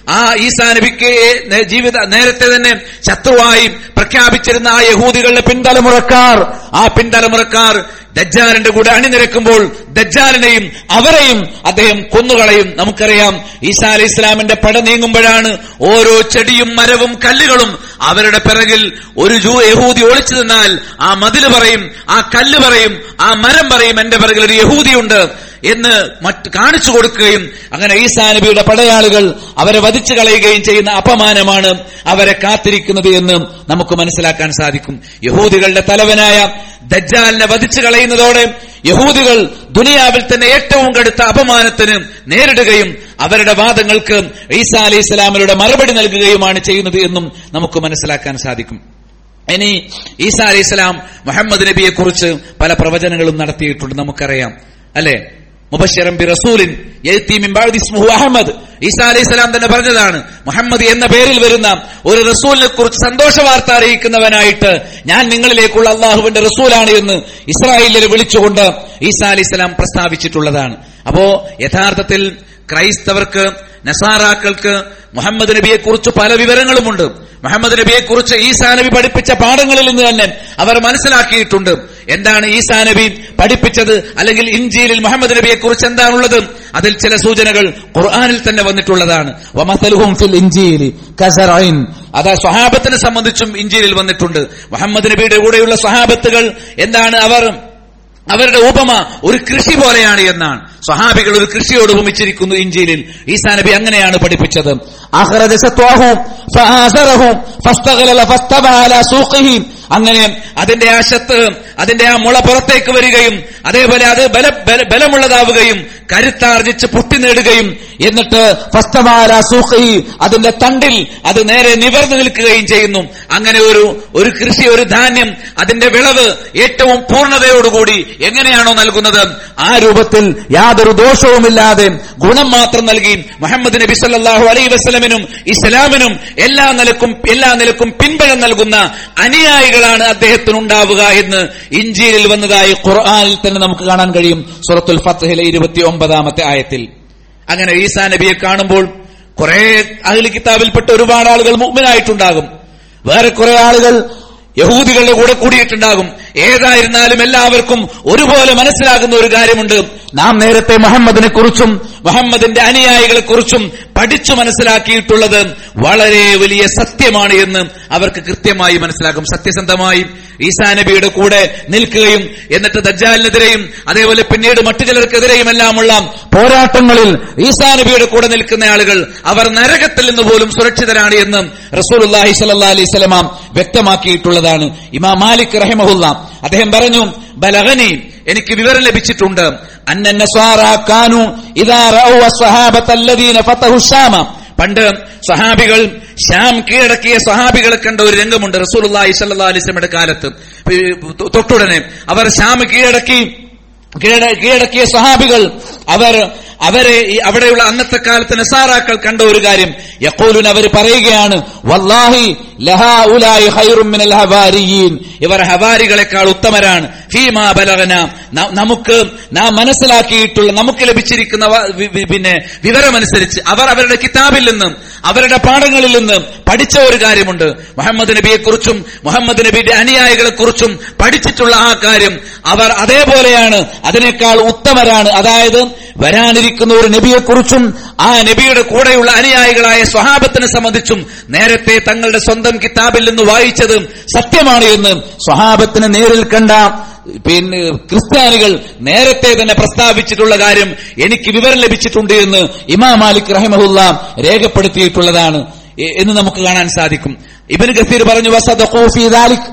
ആ ഈസാ നബിക്ക് നേ- ജീവിത നേരത്തെ തന്നെ ശത്രുവായി പ്രഖ്യാപിച്ചിരുന്ന ആ യഹൂദികളുടെ പിൻതലമുറക്കാർ ആ പിൻതലമുറക്കാർ ദജ്ജാലിന്റെ കൂടെ അണിനിരക്കുമ്പോൾ ദജ്ജാലിനെയും അവരെയും അദ്ദേഹം കൊന്നുകളയും നമുക്കറിയാം ഈസാ അലി ഇസ്ലാമിന്റെ പട നീങ്ങുമ്പോഴാണ് ഓരോ ചെടിയും മരവും കല്ലുകളും അവരുടെ പിറകിൽ ഒരു ജൂ യഹൂദി ഒളിച്ചു നിന്നാൽ ആ മതില് പറയും ആ കല്ല് പറയും ആ മരം പറയും എന്റെ പിറകിൽ ഒരു യഹൂദിയുണ്ട് എന്ന് മറ്റ് കാണിച്ചു കൊടുക്കുകയും അങ്ങനെ ഈസാ നബിയുടെ പടയാളികൾ അവരെ വധിച്ചു കളയുകയും ചെയ്യുന്ന അപമാനമാണ് അവരെ കാത്തിരിക്കുന്നത് എന്ന് നമുക്ക് മനസ്സിലാക്കാൻ സാധിക്കും യഹൂദികളുടെ തലവനായ ദജ്ജാലിനെ വധിച്ചു കളയുന്നതോടെ യഹൂദികൾ ദുനിയാവിൽ തന്നെ ഏറ്റവും കടുത്ത അപമാനത്തിന് നേരിടുകയും അവരുടെ വാദങ്ങൾക്ക് ഈസാ അലൈഹി ഇസ്ലാമിലൂടെ മറുപടി നൽകുകയുമാണ് ചെയ്യുന്നത് എന്നും നമുക്ക് മനസ്സിലാക്കാൻ സാധിക്കും ഇനി ഈസാ അലൈഹി ഇസ്ലാം മുഹമ്മദ് നബിയെ കുറിച്ച് പല പ്രവചനങ്ങളും നടത്തിയിട്ടുണ്ട് നമുക്കറിയാം അല്ലെ മുബശ്ശിറം ബി റസൂലിൻ യഅ്തി മിൻ ബഅദി ഇസ്മുഹു അഹ്മദ് ഈസാ അലൈഹി സ്വലാം തന്നെ പറഞ്ഞതാണ് മുഹമ്മദ് എന്ന പേരിൽ വരുന്ന ഒരു റസൂലിനെ കുറിച്ച് സന്തോഷ വാർത്ത അറിയിക്കുന്നവനായിട്ട് ഞാൻ നിങ്ങളിലേക്കുള്ള അള്ളാഹുവിന്റെ റസൂലാണ് എന്ന് ഇസ്രായേലിനെ വിളിച്ചുകൊണ്ട് ഈസാ അലൈഹി സ്വലാം പ്രസ്താവിച്ചിട്ടുള്ളതാണ് അപ്പോ യഥാർത്ഥത്തിൽ ക്രൈസ്തവർക്ക് നസാറാക്കൾക്ക് മുഹമ്മദ് നബിയെ കുറിച്ച് പല വിവരങ്ങളുമുണ്ട് മുഹമ്മദ് നബിയെ കുറിച്ച് ഈസാ നബി പഠിപ്പിച്ച പാഠങ്ങളിൽ നിന്ന് തന്നെ അവർ മനസ്സിലാക്കിയിട്ടുണ്ട് എന്താണ് ഈസാ നബി പഠിപ്പിച്ചത് അല്ലെങ്കിൽ ഇഞ്ചിയിൽ മുഹമ്മദ് നബിയെ കുറിച്ച് എന്താണുള്ളത് അതിൽ ചില സൂചനകൾ ഖുർആനിൽ തന്നെ വന്നിട്ടുള്ളതാണ് വമസലുഹും ഫിൽ ഇഞ്ചീലി കസറൈൻ അതാ സ്വഹാബത്തിനെ സംബന്ധിച്ചും ഇഞ്ചിയിൽ വന്നിട്ടുണ്ട് മുഹമ്മദ് നബിയുടെ കൂടെയുള്ള സ്വഹാബത്തുകൾ എന്താണ് അവർ അവരുടെ ഉപമ ഒരു കൃഷി പോലെയാണ് എന്നാണ് സ്വഹാബികൾ ഒരു കൃഷിയോട് ഉപമിച്ചിരിക്കുന്നു ഇഞ്ചിയിൽ ഈസാ നബി അങ്ങനെയാണ് പഠിപ്പിച്ചത് അഖ്റജ സത്വാഹു ഫആസറഹു ഫസ്തഗലല ഫസ്തബ അലാ സൂഖിഹി അങ്ങനെ അതിന്റെ ആ ശത്ത് അതിന്റെ ആ മുള പുറത്തേക്ക് വരികയും അതേപോലെ അത് ബല ബല- ബലമുള്ളതാവുകയും കരുത്താർജിച്ച് പൊട്ടി നേടുകയും എന്നിട്ട് ഫസ്തബാല സൂഖി അതിന്റെ തണ്ടിൽ അത് നേരെ നിവർന്നു നിൽക്കുകയും ചെയ്യുന്നു അങ്ങനെ ഒരു ഒരു കൃഷി ഒരു ധാന്യം അതിന്റെ വിളവ് ഏറ്റവും പൂർണ്ണതയോടുകൂടി എങ്ങനെയാണോ നൽകുന്നത് ആ രൂപത്തിൽ യാതൊരു ദോഷവുമില്ലാതെ ഗുണം മാത്രം നൽകി മുഹമ്മദ് നബി സല്ലല്ലാഹു അലൈഹി വസല്ലമിനും ഇസ്ലാമിനും എല്ലാ നിലക്കും എല്ലാ നിലക്കും പിൻബലം നൽകുന്ന അനുയായികളാണ് അദ്ദേഹത്തിന് ഉണ്ടാവുക എന്ന് ഇഞ്ചിയിൽ വന്നതായി ഖുർആനിൽ തന്നെ നമുക്ക് കാണാൻ കഴിയും സൂറത്തുൽ ഫത്ഹിലെ ഇരുപത്തി ഒമ്പതാമത്തെ ആയത്തിൽ അങ്ങനെ ഈസാ നബിയെ കാണുമ്പോൾ കുറെ അഹ്ലി കിതാബിൽപ്പെട്ട ഒരുപാട് ആളുകൾ മുഗ്മിനായിട്ടുണ്ടാകും വേറെ കുറെ ആളുകൾ യഹൂദികളുടെ കൂടെ കൂടിയിട്ടുണ്ടാകും ഏതായിരുന്നാലും എല്ലാവർക്കും ഒരുപോലെ മനസ്സിലാകുന്ന ഒരു കാര്യമുണ്ട് നാം നേരത്തെ മുഹമ്മദിനെ കുറിച്ചും മുഹമ്മദിന്റെ അനുയായികളെ കുറിച്ചും പഠിച്ചു മനസ്സിലാക്കിയിട്ടുള്ളത് വളരെ വലിയ സത്യമാണ് എന്ന് അവർക്ക് കൃത്യമായി മനസ്സിലാക്കും സത്യസന്ധമായി ഈസാ നബിയുടെ കൂടെ നിൽക്കുകയും എന്നിട്ട് ദജ്ജാലിനെതിരെയും അതേപോലെ പിന്നീട് മറ്റു ചിലർക്കെതിരെയും എല്ലാമുള്ള പോരാട്ടങ്ങളിൽ ഈസാ നബിയുടെ കൂടെ നിൽക്കുന്ന ആളുകൾ അവർ നരകത്തിൽ നിന്ന് പോലും സുരക്ഷിതരാണ് എന്ന് റസൂലുള്ളാഹി സ്വല്ലല്ലാഹി അലൈഹി വസല്ലമ വ്യക്തമാക്കിയിട്ടുള്ളതാണ് ഇമാം മാലിക് റഹിമഹുല്ല അദ്ദേഹം പറഞ്ഞു ബലഗനി എനിക്ക് വിവരം ലഭിച്ചിട്ടുണ്ട് അന്ന നസ്വാറ കാനു ഇദാ റഔ അസ്സഹാബത അല്ലദീന ഫതഹു ശാമ പണ്ട് സഹാബികൾ ഷാം കീഴടക്കിയ സഹാബികളെ കണ്ട ഒരു രംഗമുണ്ട് റസൂലുള്ളാഹി സ്വല്ലല്ലാഹി അലൈഹി വസല്ലമയുടെ കാലത്ത് ഈ തൊട്ടുടനെ അവർ ഷാം കീഴടക്കി കീഴട- കീഴടക്കിയ സഹാബികൾ അവർ അവരെ ഈ അവിടെയുള്ള അന്നത്തെ കാലത്ത് നസാറാക്കൾ കണ്ട ഒരു കാര്യം യഖൂലുൻ അവർ പറയുകയാണ് വല്ലാഹി ലഹാ ഉലായി ഖൈറും മിനൽ ഹവാരിയീൻ ഇവർ ഹവാരികളെക്കാൾ ഉത്തമരാണ് ഫീമാ ബലഗന ന- നമുക്ക് നാം മനസ്സിലാക്കിയിട്ടുള്ള നമുക്ക് ലഭിച്ചിരിക്കുന്ന വ- വി- വി- പിന്നെ വിവരമനുസരിച്ച് അവർ അവരുടെ കിതാബിൽ നിന്നും അവരുടെ പാഠങ്ങളിൽ നിന്നും പഠിച്ച ഒരു കാര്യമുണ്ട് മുഹമ്മദ് നബിയെ കുറിച്ചും മുഹമ്മദ് നബിയുടെ അനുയായികളെ കുറിച്ചും പഠിച്ചിട്ടുള്ള ആ കാര്യം അവർ അതേപോലെയാണ് അതിനേക്കാൾ ഉത്തമരാണ് അതായത് വരാനിരിക്കുന്ന ഒരു നബിയെക്കുറിച്ചും ആ നബിയുടെ കൂടെയുള്ള അനുയായികളായ സ്വഹാബത്തിനെ സംബന്ധിച്ചും നേരത്തെ തങ്ങളുടെ സ്വന്തം കിതാബിൽ നിന്ന് വായിച്ചത് സത്യമാണ് എന്ന് സ്വഹാബത്തിന് നേരിൽ കണ്ട പിന്നെ ക്രിസ്ത്യാനികൾ നേരത്തെ തന്നെ പ്രസ്താവിച്ചിട്ടുള്ള കാര്യം എനിക്ക് വിവരം ലഭിച്ചിട്ടുണ്ട് എന്ന് ഇമാം മാലിക് റഹിമഹുല്ല രേഖപ്പെടുത്തിയിട്ടുള്ളതാണ് എ- എന്ന് നമുക്ക് കാണാൻ സാധിക്കും ഇബൻ ഗസീർ പറഞ്ഞു വസദഖൂ ഫീ ദാലിക്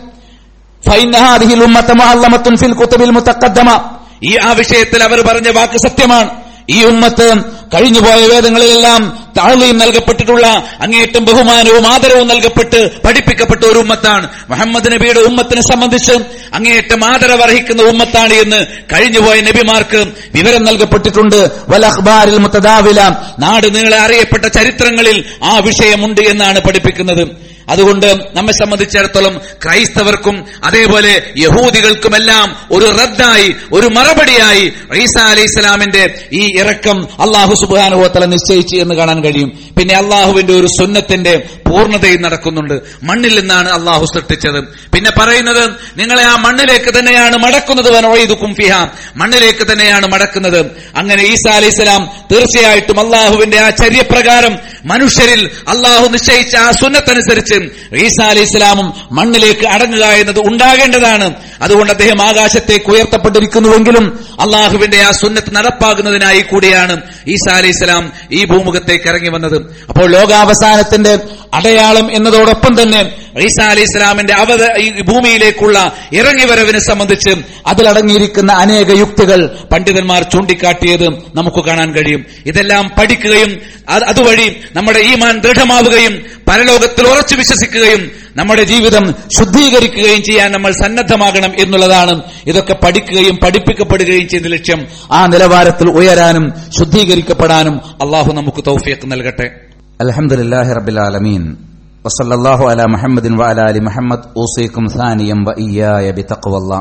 فإن هذه الأمة معلمة في الكتب المتقدمة ഈ ആ വിഷയത്തിൽ അവർ പറഞ്ഞ വാക്ക് സത്യമാണ് ഈ ഉമ്മത്ത് കഴിഞ്ഞുപോയ വേദങ്ങളിലെല്ലാം താഴ്വയും നൽകപ്പെട്ടിട്ടുള്ള അങ്ങേയറ്റം ബഹുമാനവും ആദരവും നൽകപ്പെട്ട് പഠിപ്പിക്കപ്പെട്ട ഒരു ഉമ്മത്താണ് മുഹമ്മദ് നബിയുടെ ഉമ്മത്തിനെ സംബന്ധിച്ച് അങ്ങേയറ്റം ആദരവർഹിക്കുന്ന ഉമ്മത്താണ് എന്ന് കഴിഞ്ഞുപോയ നബിമാർക്ക് വിവരം നൽകപ്പെട്ടിട്ടുണ്ട് വൽ അഖ്ബാരിൽ മുത്തദാവില നാട് നീളെ അറിയപ്പെട്ട ചരിത്രങ്ങളിൽ ആ വിഷയമുണ്ട് എന്നാണ് പഠിപ്പിക്കുന്നത് അതുകൊണ്ട് നമ്മെ സംബന്ധിച്ചിടത്തോളം ക്രൈസ്തവർക്കും അതേപോലെ യഹൂദികൾക്കുമെല്ലാം ഒരു റദ്ദായി ഒരു മറുപടിയായി ഈസ അലൈഹി ഇസ്ലാമിന്റെ ഈ ഇറക്കം അള്ളാഹു സുബാനുഭവത്തല നിശ്ചയിച്ചു എന്ന് കാണാൻ കഴിയും പിന്നെ അള്ളാഹുവിന്റെ ഒരു സുന്നത്തിന്റെ പൂർണ്ണതയും നടക്കുന്നുണ്ട് മണ്ണിൽ നിന്നാണ് അള്ളാഹു സൃഷ്ടിച്ചത് പിന്നെ പറയുന്നത് നിങ്ങളെ ആ മണ്ണിലേക്ക് തന്നെയാണ് മടക്കുന്നത് വനോയിതുക്കും ഫിഹ മണ്ണിലേക്ക് തന്നെയാണ് മടക്കുന്നത് അങ്ങനെ ഈസ അലൈഹി സ്വലാം തീർച്ചയായിട്ടും അള്ളാഹുവിന്റെ ആ ചര്യപ്രകാരം മനുഷ്യരിൽ അള്ളാഹു നിശ്ചയിച്ച ആ സുന്നത്തനുസരിച്ച് ഈസ അലൈഹി സ്വലാമും മണ്ണിലേക്ക് അടങ്ങുക എന്നത് ഉണ്ടാകേണ്ടതാണ് അതുകൊണ്ട് അദ്ദേഹം ആകാശത്തേക്ക് ഉയർത്തപ്പെട്ടിരിക്കുന്നുവെങ്കിലും അള്ളാഹുവിന്റെ ആ സുന്നത്ത് നടപ്പാകുന്നതിനായി കൂടിയാണ് ഈസ അലൈഹി സ്വലാം ഈ ഭൂമുഖത്തേക്ക് ഇറങ്ങി വന്നത് അപ്പോൾ ലോകാവസാനത്തിന്റെ അടയാളം എന്നതോടൊപ്പം തന്നെ ഈസ അലൈഹി സ്വലാമിന്റെ അവത ഈ ഭൂമിയിലേക്കുള്ള ഇറങ്ങിവരവിനെ സംബന്ധിച്ച് അതിലടങ്ങിയിരിക്കുന്ന അനേക യുക്തികൾ പണ്ഡിതന്മാർ ചൂണ്ടിക്കാട്ടിയത് നമുക്ക് കാണാൻ കഴിയും ഇതെല്ലാം പഠിക്കുകയും അത് അതുവഴി നമ്മുടെ ഈമാൻ ദൃഢമാവുകയും പരലോകത്തിൽ ഉറച്ചു വിശ്വസിക്കുകയും നമ്മുടെ ജീവിതം ശുദ്ധീകരിക്കുകയും ചെയ്യാൻ നമ്മൾ സന്നദ്ധമാകണം എന്നുള്ളതാണ് ഇതൊക്കെ പഠിക്കുകയും പഠിപ്പിക്കപ്പെടുകയും ചെയ്ത ലക്ഷ്യം ആ നിലവാരത്തിൽ ഉയരാനും ശുദ്ധീകരിക്കപ്പെടാനും അള്ളാഹു നമുക്ക് തൗഫിയക്ക് നൽകട്ടെ الحمد رب العالمين وصلى الله على محمد وعلى ال محمد اوصيكم ثانيا واياي بتقوى الله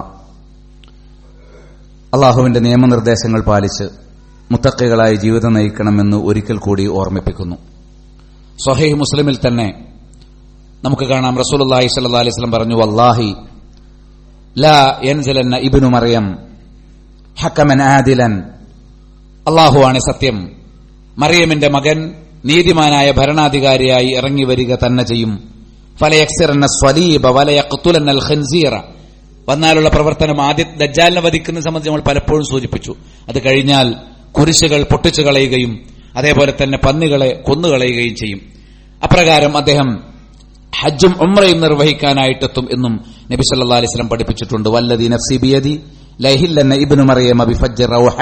അള്ളാഹുവിന്റെ നിയമനിർദ്ദേശങ്ങൾ പാലിച്ച് മുത്തക്കകളായി ജീവിതം നയിക്കണമെന്ന് ഒരിക്കൽ കൂടി ഓർമ്മിപ്പിക്കുന്നു സൊഹൈഹ് മുസ്ലിമിൽ തന്നെ നമുക്ക് കാണാം റസൂലുള്ളാഹി സ്വല്ലല്ലാഹി അലൈഹി വസല്ലം പറഞ്ഞു വല്ലാഹി ലാ യൻസലന്ന ഇബ്നു മറിയം ഹക്കമൻ ആദിലൻ അള്ളാഹുവാണ് സത്യം മറിയമിന്റെ മകൻ നീതിമാനായ ഭരണാധികാരിയായി ഇറങ്ങി വരിക തന്നെ ചെയ്യും ഫലയക്സിറന്ന സ്വലീബ വലയഖ്തുലന്നൽ ഖൻസീറ വന്നാലുള്ള പ്രവർത്തനം ആദ്യ ദജ്ജാലിനെ വധിക്കുന്നത് സംബന്ധിച്ച് നമ്മൾ പലപ്പോഴും സൂചിപ്പിച്ചു അത് കഴിഞ്ഞാൽ കുരിശുകൾ പൊട്ടിച്ചു കളയുകയും അതേപോലെ തന്നെ പന്നികളെ കൊന്നുകളയുകയും ചെയ്യും അപ്രകാരം അദ്ദേഹം ഹജ്ജും ഉംറയും നിർവഹിക്കാനായിട്ടെത്തും എന്നും നബി സല്ലല്ലാഹു അലൈഹി വസല്ലം പഠിപ്പിച്ചിട്ടുണ്ട് വല്ലദി നഫ്സി ബിയദി ലഹില്ലന്ന ഇബ്നു മറിയം ബിഫജ്ജ റൗഹ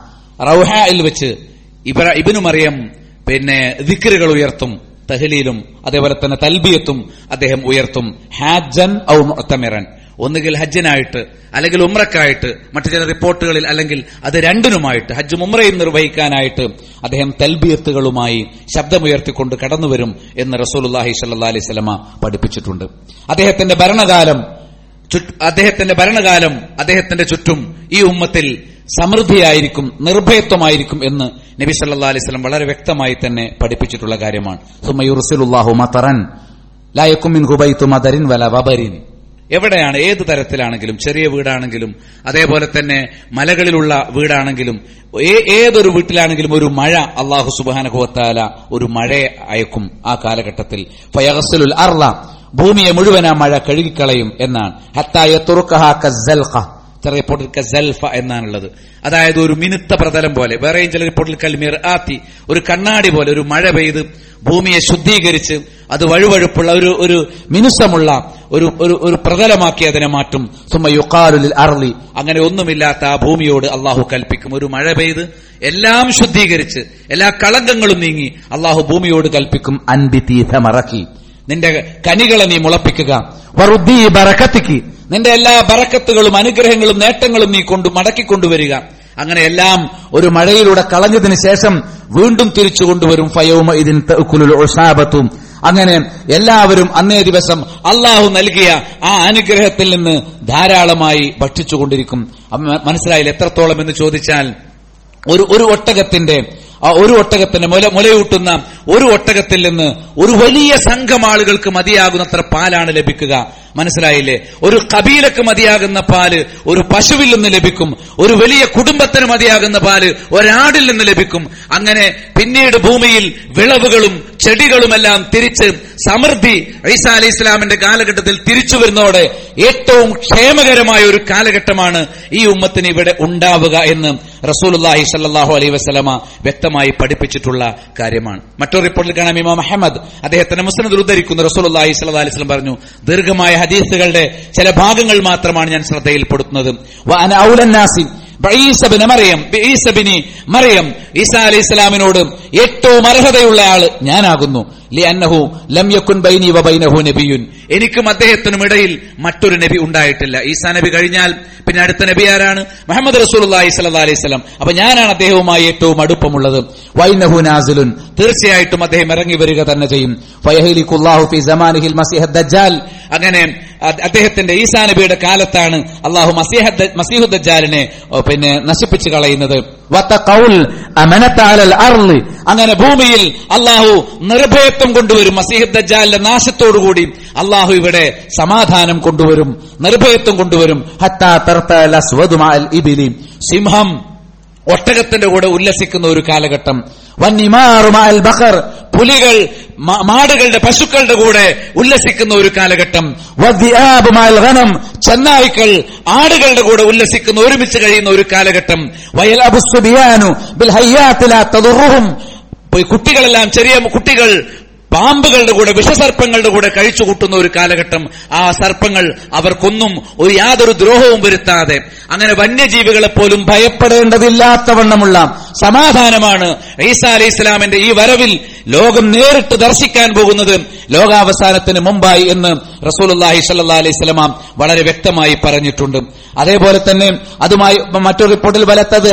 റൗഹയിൽ വെച്ച് ഇബ്ര ഇബ്നു മറിയം പിന്നെ ദിക്റുകൾ ഉയർത്തും തഹ്ലീലും അതേപോലെ തന്നെ തൽബിയത്തും അദ്ദേഹം ഉയർത്തും ഹാജൻ ഔ മുഅ്തമിറൻ ഒന്നുകിൽ ഹജ്ജിനായിട്ട് അല്ലെങ്കിൽ ഉമ്രക്കായിട്ട് മറ്റു ചില റിപ്പോർട്ടുകളിൽ അല്ലെങ്കിൽ അത് രണ്ടിനുമായിട്ട് ഹജ്ജും ഉമ്രയും നിർവഹിക്കാനായിട്ട് അദ്ദേഹം തൽബിയത്തുകളുമായി ശബ്ദമുയർത്തിക്കൊണ്ട് കടന്നുവരും എന്ന് റസൂലുല്ലാഹി സല്ലാ അലൈഹി സ്വലമ പഠിപ്പിച്ചിട്ടുണ്ട് അദ്ദേഹത്തിന്റെ ഭരണകാലം ചുറ്റ്- അദ്ദേഹത്തിന്റെ ഭരണകാലം അദ്ദേഹത്തിന്റെ ചുറ്റും ഈ ഉമ്മത്തിൽ സമൃദ്ധിയായിരിക്കും നിർഭയത്വമായിരിക്കും എന്ന് നബി സല്ലാ അലൈഹി സ്വലം വളരെ വ്യക്തമായി തന്നെ പഠിപ്പിച്ചിട്ടുള്ള കാര്യമാണ് സുമയുർസിലുല്ലാഹു മതറൻ ലായക്കും മിൻ ഹുബൈത്തു മദരിൻ വല വബരിൻ എവിടെയാണ് ഏത് തരത്തിലാണെങ്കിലും ചെറിയ വീടാണെങ്കിലും അതേപോലെ തന്നെ മലകളിലുള്ള വീടാണെങ്കിലും ഏ- ഏതൊരു വീട്ടിലാണെങ്കിലും ഒരു മഴ അള്ളാഹു സുബാനഹുവത്താല ഒരു മഴ അയക്കും ആ കാലഘട്ടത്തിൽ ഫയഗസ്ലുൽ അർള ഭൂമിയെ മുഴുവൻ ആ മഴ കഴുകിക്കളയും എന്നാണ് ഹത്തായ തുറുക്കഹ കസ്സൽഖ ചില റിപ്പോർട്ടിൽ കസൽഫ എന്നാണുള്ളത് അതായത് ഒരു മിനുത്ത പ്രതലം പോലെ വേറെയും ചില റിപ്പോർട്ടിൽ കൽമീർ ആത്തി ഒരു കണ്ണാടി പോലെ ഒരു മഴ പെയ്ത് ഭൂമിയെ ശുദ്ധീകരിച്ച് അത് വഴുവഴുപ്പുള്ള ഒരു ഒരു മിനുസമുള്ള ഒരു ഒരു ഒരു പ്രതലമാക്കി അതിനെ മാറ്റും സുമ യുക്കാലുലിൽ അർലി അങ്ങനെ ഒന്നുമില്ലാത്ത ആ ഭൂമിയോട് അള്ളാഹു കൽപ്പിക്കും ഒരു മഴ പെയ്ത് എല്ലാം ശുദ്ധീകരിച്ച് എല്ലാ കളങ്കങ്ങളും നീങ്ങി അള്ളാഹു ഭൂമിയോട് കൽപ്പിക്കും അൻബിതീഥ മറക്കി നിന്റെ കനികളെ നീ മുളപ്പിക്കുക വറുദ്ദീ ബറക്കത്തിക്ക് നിന്റെ എല്ലാ ബറക്കത്തുകളും അനുഗ്രഹങ്ങളും നേട്ടങ്ങളും നീ കൊണ്ട് മടക്കിക്കൊണ്ടുവരിക അങ്ങനെ എല്ലാം ഒരു മഴയിലൂടെ കളഞ്ഞതിന് ശേഷം വീണ്ടും തിരിച്ചു കൊണ്ടുവരും ഫയൗമ ഇതിൻ തഅക്കുലുൽ ഉസാബത്തും അങ്ങനെ എല്ലാവരും അന്നേ ദിവസം അള്ളാഹു നൽകിയ ആ അനുഗ്രഹത്തിൽ നിന്ന് ധാരാളമായി ഭക്ഷിച്ചുകൊണ്ടിരിക്കും അമ്മ മനസ്സിലായില്ല എത്രത്തോളം എന്ന് ചോദിച്ചാൽ ഒരു ഒരു ഒട്ടകത്തിന്റെ ആ ഒരു ഒട്ടകത്തിന് മുല മുലയൂട്ടുന്ന ഒരു ഒട്ടകത്തിൽ നിന്ന് ഒരു വലിയ സംഘം ആളുകൾക്ക് മതിയാകുന്നത്ര പാലാണ് ലഭിക്കുക മനസ്സിലായില്ലേ ഒരു കബീലക്ക് മതിയാകുന്ന പാല് ഒരു പശുവിൽ നിന്ന് ലഭിക്കും ഒരു വലിയ കുടുംബത്തിന് മതിയാകുന്ന പാല് ഒരാടിൽ നിന്ന് ലഭിക്കും അങ്ങനെ പിന്നീട് ഭൂമിയിൽ വിളവുകളും ചെടികളുമെല്ലാം തിരിച്ച് സമൃദ്ധി ഈസാ അലി ഇസ്ലാമിന്റെ കാലഘട്ടത്തിൽ തിരിച്ചു വരുന്നതോടെ ഏറ്റവും ക്ഷേമകരമായ ഒരു കാലഘട്ടമാണ് ഈ ഉമ്മത്തിന് ഇവിടെ ഉണ്ടാവുക എന്ന് റസൂലുല്ലാഹി സല്ലാഹു അലൈഹി വസ്ലമ വ്യക്തമായി പഠിപ്പിച്ചിട്ടുള്ള കാര്യമാണ് മറ്റൊരു റിപ്പോർട്ടിൽ കാണാം ഇമാം അഹമ്മദ് അദ്ദേഹത്തിന്റെ മുസ്ലിം ഉദ്ധരിക്കുന്ന റസൂലുല്ലാഹി സല്ലാ അലൈഹി വസ്ലം പറഞ്ഞു ദീർഘമായ ഹദീസുകളുടെ ചില ഭാഗങ്ങൾ മാത്രമാണ് ഞാൻ ശ്രദ്ധയിൽപ്പെടുത്തുന്നത് വഅന ഔലന്നാസി ഈസബിന് മറിയം ഈസബിനി മറിയം ഈസാ അലൈഹി ഇസ്ലാമിനോട് ഏറ്റവും അർഹതയുള്ള ആള് ഞാനാകുന്നു ലി അന്നഹു ലം യക്കുൻ ബൈനി വ ബൈനഹു നബിയുൻ എനിക്കും അദ്ദേഹത്തിനും ഇടയിൽ മറ്റൊരു നബി ഉണ്ടായിട്ടില്ല ഈസാ നബി കഴിഞ്ഞാൽ പിന്നെ അടുത്ത നബി ആരാണ് മുഹമ്മദ് റസൂലുള്ളാഹി സ്വല്ലല്ലാഹി അലൈഹി വസല്ലം അപ്പൊ ഞാനാണ് അദ്ദേഹവുമായി ഏറ്റവും അടുപ്പമുള്ളത് വൈനഹു നാസിലുൻ തീർച്ചയായിട്ടും അദ്ദേഹം ഇറങ്ങി വരിക തന്നെ ചെയ്യും ഫയഹ്ലിഖുല്ലാഹു ഫി സമാനിഹിൽ മസീഹ് ദജ്ജാൽ അങ്ങനെ അ- അദ്ദേഹത്തിന്റെ ഈസാ നബിയുടെ കാലത്താണ് അള്ളാഹു മസീഹ മസീഹു ദജ്ജാലിനെ ഓ, പിന്നെ നശിപ്പിച്ചു കളയുന്നത് വത്തഖൗൽ അമനത അലൽ അർള് അങ്ങനെ ഭൂമിയിൽ അള്ളാഹു നിർഭയത്വം കൊണ്ടുവരും മസീഹ് ദജ്ജാലിന്റെ നാശത്തോടുകൂടി അള്ളാഹു ഇവിടെ സമാധാനം കൊണ്ടുവരും നിർഭയത്വം കൊണ്ടുവരും ഹത്താ തർത്തൽ അസ്വദു മഅൽ ഇബിലി സിംഹം ഒട്ടകത്തിന്റെ കൂടെ ഉല്ലസിക്കുന്ന ഒരു കാലഘട്ടം വന്നിമാറു മഅൽ ബഖർ പുലികൾ മ- മാടുകളുടെ പശുക്കളുടെ കൂടെ ഉല്ലസിക്കുന്ന ഒരു കാലഘട്ടം വദ്ദിആബ് മഅൽ ഗനം ചെന്നായ്ക്കൾ ആടുകളുടെ കൂടെ ഉല്ലസിക്കുന്ന ഒരുമിച്ച് കഴിയുന്ന ഒരു കാലഘട്ടം വയൽ അബുസ്ബിയാനു ബിൽ ഹയ്യാത്തി ലാ തദുറുഹും പോയി കുട്ടികളെല്ലാം ചെറിയ കുട്ടികൾ പാമ്പുകളുടെ കൂടെ വിഷസർപ്പങ്ങളുടെ കൂടെ കഴിച്ചു കൂട്ടുന്ന ഒരു കാലഘട്ടം ആ സർപ്പങ്ങൾ അവർക്കൊന്നും ഒരു യാതൊരു ദ്രോഹവും വരുത്താതെ അങ്ങനെ വന്യജീവികളെ പോലും ഭയപ്പെടേണ്ടതില്ലാത്തവണ്ണമുള്ള സമാധാനമാണ് ഈസാ അലൈഹി ഇസ്ലാമിന്റെ ഈ വരവിൽ ലോകം നേരിട്ട് ദർശിക്കാൻ പോകുന്നത് ലോകാവസാനത്തിന് മുമ്പായി എന്ന് റസൂലുള്ളാഹി സ്വല്ലല്ലാഹി അലൈഹി സ്വലമ വളരെ വ്യക്തമായി പറഞ്ഞിട്ടുണ്ട് അതേപോലെ തന്നെ അതുമായി മറ്റൊരു റിപ്പോർട്ടിൽ വലത്തത്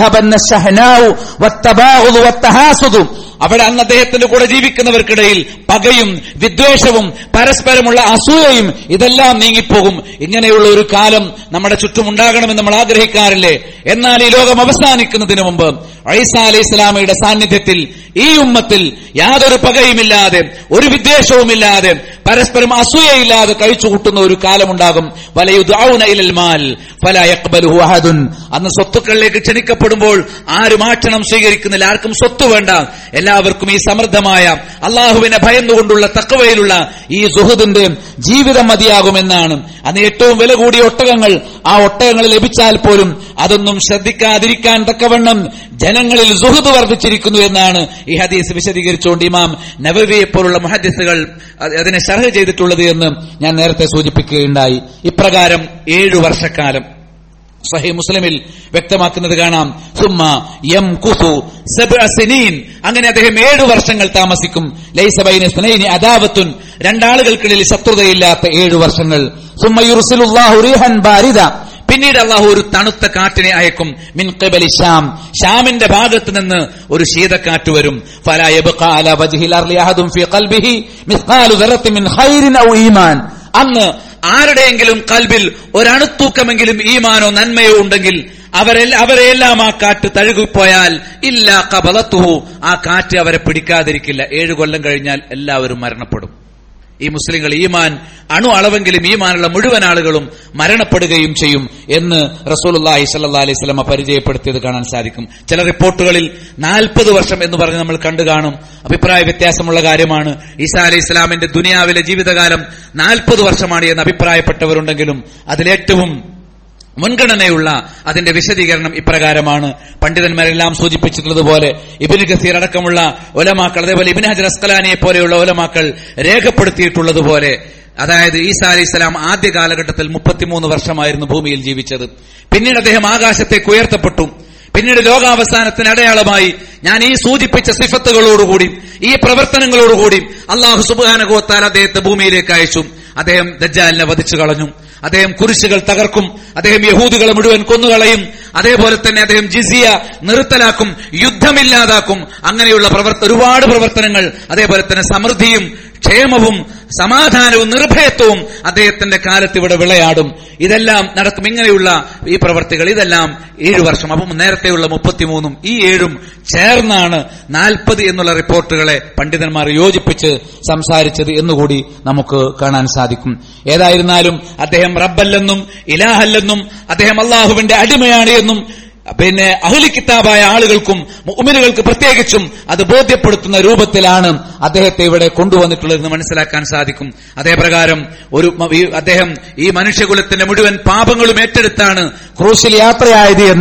അവിടെ അന്ന് അദ്ദേഹത്തിന്റെ കൂടെ ജീവിക്കുന്നവർക്കിടയിൽ പകയും വിദ്വേഷവും പരസ്പരമുള്ള അസൂയയും ഇതെല്ലാം നീങ്ങിപ്പോകും ഇങ്ങനെയുള്ള ഒരു കാലം നമ്മുടെ ചുറ്റും ഉണ്ടാകണമെന്ന് നമ്മൾ ആഗ്രഹിക്കാറില്ലേ എന്നാൽ ഈ ലോകം അവസാനിക്കുന്നതിന് മുമ്പ് ഐസ അലൈഹി ഇസ്ലാമയുടെ സാന്നിധ്യത്തിൽ ഈ ഉമ്മത്തിൽ യാതൊരു പകയുമില്ലാതെ ഒരു വിദ്വേഷവുമില്ലാതെ പരസ്പരം അസൂയയില്ലാതെ കഴിച്ചു കൂട്ടുന്ന ഒരു കാലമുണ്ടാകും വലയുദൗന ഇലൽ മാൽ ഫലാ യഖ്ബലുഹു അഹദുൻ അന്ന് സ്വത്തുക്കളിലേക്ക് ക്ഷണിക്കപ്പെടുമ്പോൾ ആരും ആക്ഷണം സ്വീകരിക്കുന്നില്ല ആർക്കും സ്വത്ത് വേണ്ട എല്ലാവർക്കും ഈ സമൃദ്ധമായ അള്ളാഹുവിനെ ഭയന്നുകൊണ്ടുള്ള തക്കവയിലുള്ള ഈ സുഹൃദിന്റെ ജീവിതം മതിയാകുമെന്നാണ് അന്ന് ഏറ്റവും വില കൂടിയ ഒട്ടകങ്ങൾ ആ ഒട്ടകങ്ങൾ ലഭിച്ചാൽ പോലും അതൊന്നും ശ്രദ്ധിക്കാതിരിക്കാൻ തക്കവണ്ണം ജനങ്ങളിൽ സുഹൃത് വർദ്ധിച്ചിരിക്കുന്നു എന്നാണ് ഈ ഹദീസ് വിശദീകരിച്ചുകൊണ്ട് ഇമാം നബവിയെ പോലുള്ള മുഹദ്ദിസുകൾ അത് അതിനെ ഷർഹ് ചെയ്തിട്ടുള്ളത് എന്ന് ഞാൻ നേരത്തെ സൂചിപ്പിക്കുകയുണ്ടായി ഇപ്രകാരം ഏഴു വർഷക്കാലം സഹി മുസ്ലിമിൽ വ്യക്തമാക്കുന്നത് കാണാം സുമ്മ യം കുസു സബ്അ സിനീൻ അങ്ങനെ അദ്ദേഹം ഏഴു വർഷങ്ങൾ താമസിക്കും ലൈസബൈന സ്നൈനി അദാവത്തുൻ രണ്ടാളുകൾക്കിടയിൽ ശത്രുതയില്ലാത്ത ഏഴു വർഷങ്ങൾ സുമ്മ യുർസിലുല്ലാഹു റീഹൻ ബാരിദ പിന്നീട് അള്ളാഹു ഒരു തണുത്ത കാറ്റിനെ അയക്കും മിൻ ഖിബലി ഷാം ഷാമിന്റെ ഭാഗത്ത് നിന്ന് ഒരു ശീതക്കാറ്റ് വരും ഫലാ യബ്ഖാ അലാ വജ്ഹിൽ അർളി അഹദുൻ ഫീ ഖൽബിഹി മിസ്ഖാലു ദറത്തിൻ മിൻ ഖൈറിൻ ഔ ഈമാൻ അന്ന് ആരുടെയെങ്കിലും കൽബിൽ ഒരണുത്തൂക്കമെങ്കിലും ഈമാനോ നന്മയോ ഉണ്ടെങ്കിൽ അവരെ അവരെല്ലാം ആ കാറ്റ് തഴുകിപ്പോയാൽ ഇല്ല കബലത്തുഹു ആ കാറ്റ് അവരെ പിടിക്കാതിരിക്കില്ല ഏഴു കൊല്ലം കഴിഞ്ഞാൽ എല്ലാവരും മരണപ്പെടും ഈ മുസ്ലിങ്ങൾ ഈമാൻ അണു അളവെങ്കിലും ഈമാനുള്ള മുഴുവൻ ആളുകളും മരണപ്പെടുകയും ചെയ്യും എന്ന് റസൂലുള്ളാഹി സ്വല്ലല്ലാഹി അലൈഹി വസല്ലമ പരിചയപ്പെടുത്തിയത് കാണാൻ സാധിക്കും ചില റിപ്പോർട്ടുകളിൽ നാൽപ്പത് വർഷം എന്ന് പറഞ്ഞ് നമ്മൾ കണ്ടു കാണും അഭിപ്രായ വ്യത്യാസമുള്ള കാര്യമാണ് ഈസാ അലൈഹി ഇസ്ലാമിന്റെ ദുനിയാവിലെ ജീവിതകാലം നാൽപ്പത് വർഷമാണ് എന്ന് അഭിപ്രായപ്പെട്ടവരുണ്ടെങ്കിലും അതിലേറ്റവും മുൻഗണനയുള്ള അതിന്റെ വിശദീകരണം ഇപ്രകാരമാണ് പണ്ഡിതന്മാരെല്ലാം സൂചിപ്പിച്ചിട്ടുള്ളതുപോലെ ഇബിന് ഗസീർ അടക്കമുള്ള ഒലമാക്കൾ അതേപോലെ ഇബിൻ ഹജർ അസ്കലാനിയെ പോലെയുള്ള ഒലമാക്കൾ രേഖപ്പെടുത്തിയിട്ടുള്ളതുപോലെ അതായത് ഈസാ അലൈഹി സ്വലാം ആദ്യ കാലഘട്ടത്തിൽ മുപ്പത്തിമൂന്ന് വർഷമായിരുന്നു ഭൂമിയിൽ ജീവിച്ചത് പിന്നീട് അദ്ദേഹം ആകാശത്തേക്ക് ഉയർത്തപ്പെട്ടു പിന്നീട് ലോകാവസാനത്തിന് അടയാളമായി ഞാൻ ഈ സൂചിപ്പിച്ച സിഫത്തുകളോടുകൂടി ഈ പ്രവർത്തനങ്ങളോടുകൂടി അള്ളാഹു സുബാനഗോത്താൽ അദ്ദേഹത്തെ ഭൂമിയിലേക്ക് അയച്ചു അദ്ദേഹം ദജ്ജാലിനെ വധിച്ചു കളഞ്ഞു അദ്ദേഹം കുരിശുകൾ തകർക്കും അദ്ദേഹം യഹൂദികളെ മുഴുവൻ കൊന്നുകളയും അതേപോലെ തന്നെ അദ്ദേഹം ജിസിയ നിർത്തലാക്കും യുദ്ധമില്ലാതാക്കും അങ്ങനെയുള്ള പ്രവർത്ത ഒരുപാട് പ്രവർത്തനങ്ങൾ അതേപോലെ തന്നെ സമൃദ്ധിയും ക്ഷേമവും സമാധാനവും നിർഭയത്വവും അദ്ദേഹത്തിന്റെ കാലത്ത് ഇവിടെ വിളയാടും ഇതെല്ലാം നടക്കും ഇങ്ങനെയുള്ള ഈ പ്രവർത്തികൾ ഇതെല്ലാം ഏഴു വർഷം അപ്പം നേരത്തെയുള്ള മുപ്പത്തിമൂന്നും ഈ ഏഴും ചേർന്നാണ് നാൽപ്പത് എന്നുള്ള റിപ്പോർട്ടുകളെ പണ്ഡിതന്മാർ യോജിപ്പിച്ച് സംസാരിച്ചത് എന്നുകൂടി നമുക്ക് കാണാൻ സാധിക്കും ഏതായിരുന്നാലും അദ്ദേഹം റബ്ബല്ലെന്നും ഇലാഹല്ലെന്നും അദ്ദേഹം അള്ളാഹുവിന്റെ അടിമയാണ് എന്നും പിന്നെ അഹ്ലി കിതാബായ ആളുകൾക്കും മുഅ്മിനുകൾക്ക് പ്രത്യേകിച്ചും അത് ബോധ്യപ്പെടുത്തുന്ന രൂപത്തിലാണ് അദ്ദേഹത്തെ ഇവിടെ കൊണ്ടുവന്നിട്ടുള്ളതെന്ന് മനസ്സിലാക്കാൻ സാധിക്കും അതേപ്രകാരം ഒരു മ- ഈ അദ്ദേഹം ഈ മനുഷ്യകുലത്തിന്റെ മുഴുവൻ പാപങ്ങളും ഏറ്റെടുത്താണ് ക്രൂശിൽ യാത്രയായത് എന്ന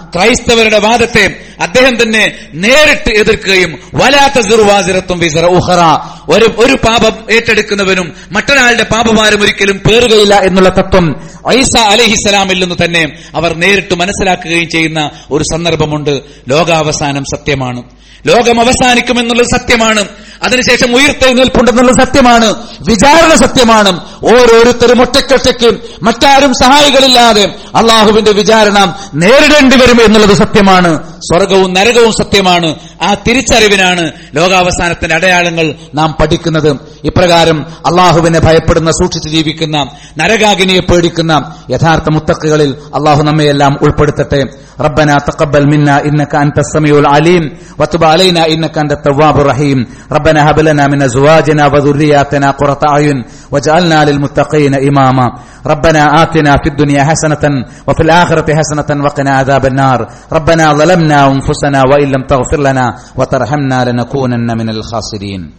ക്രൈസ്തവരുടെ വാദത്തെ അദ്ദേഹം തന്നെ നേരിട്ട് എതിർക്കുകയും വലാത്ത സിറുവാസിറത്തും വിസറ ഉഹറ ഒരു ഒരു പാപം ഏറ്റെടുക്കുന്നവനും മറ്റൊരാളുടെ പാപഭാരം ഒരിക്കലും പേറുകയില്ല എന്നുള്ള തത്വം ഐസ അലഹിസലാമിൽ നിന്ന് തന്നെ അവർ നേരിട്ട് മനസ്സിലാക്കുകയും ചെയ്യുന്ന ഒരു സന്ദർഭമുണ്ട് ലോകാവസാനം സത്യമാണ് ലോകം അവസാനിക്കുമെന്നുള്ളത് സത്യമാണ് അതിനുശേഷം ഉയർത്തെഴുന്നേൽപ്പുണ്ടെന്നുള്ളത് സത്യമാണ് വിചാരണ സത്യമാണ് ഓരോരുത്തരും ഒറ്റയ്ക്കൊറ്റയ്ക്ക് മറ്റാരും സഹായികളില്ലാതെ അള്ളാഹുവിന്റെ വിചാരണ നേരിടേണ്ടി വരും എന്നുള്ളത് സത്യമാണ് സ്വർഗവും നരകവും സത്യമാണ് ആ തിരിച്ചറിവിനാണ് ലോകാവസാനത്തിന്റെ അടയാളങ്ങൾ നാം പഠിക്കുന്നത് ഇപ്രകാരം അള്ളാഹുവിനെ ഭയപ്പെടുന്ന സൂക്ഷിച്ചു ജീവിക്കുന്ന നരകാഗിനിയെ പേടിക്കുന്ന യഥാർത്ഥ മുത്തക്കുകളിൽ അള്ളാഹു നമ്മയെല്ലാം ഉൾപ്പെടുത്തട്ടെ ربنا تقبل منا انك انت السميع العليم وتب علينا انك انت التواب الرحيم ربنا هب لنا من ازواجنا وذرياتنا قرة اعين واجعلنا للمتقين اماما ربنا آتنا في الدنيا حسنة وفي الآخرة حسنة وقنا عذاب النار ربنا ظلمنا أنفسنا وإن لم تغفر لنا وترحمنا لنكونن من الخاسرين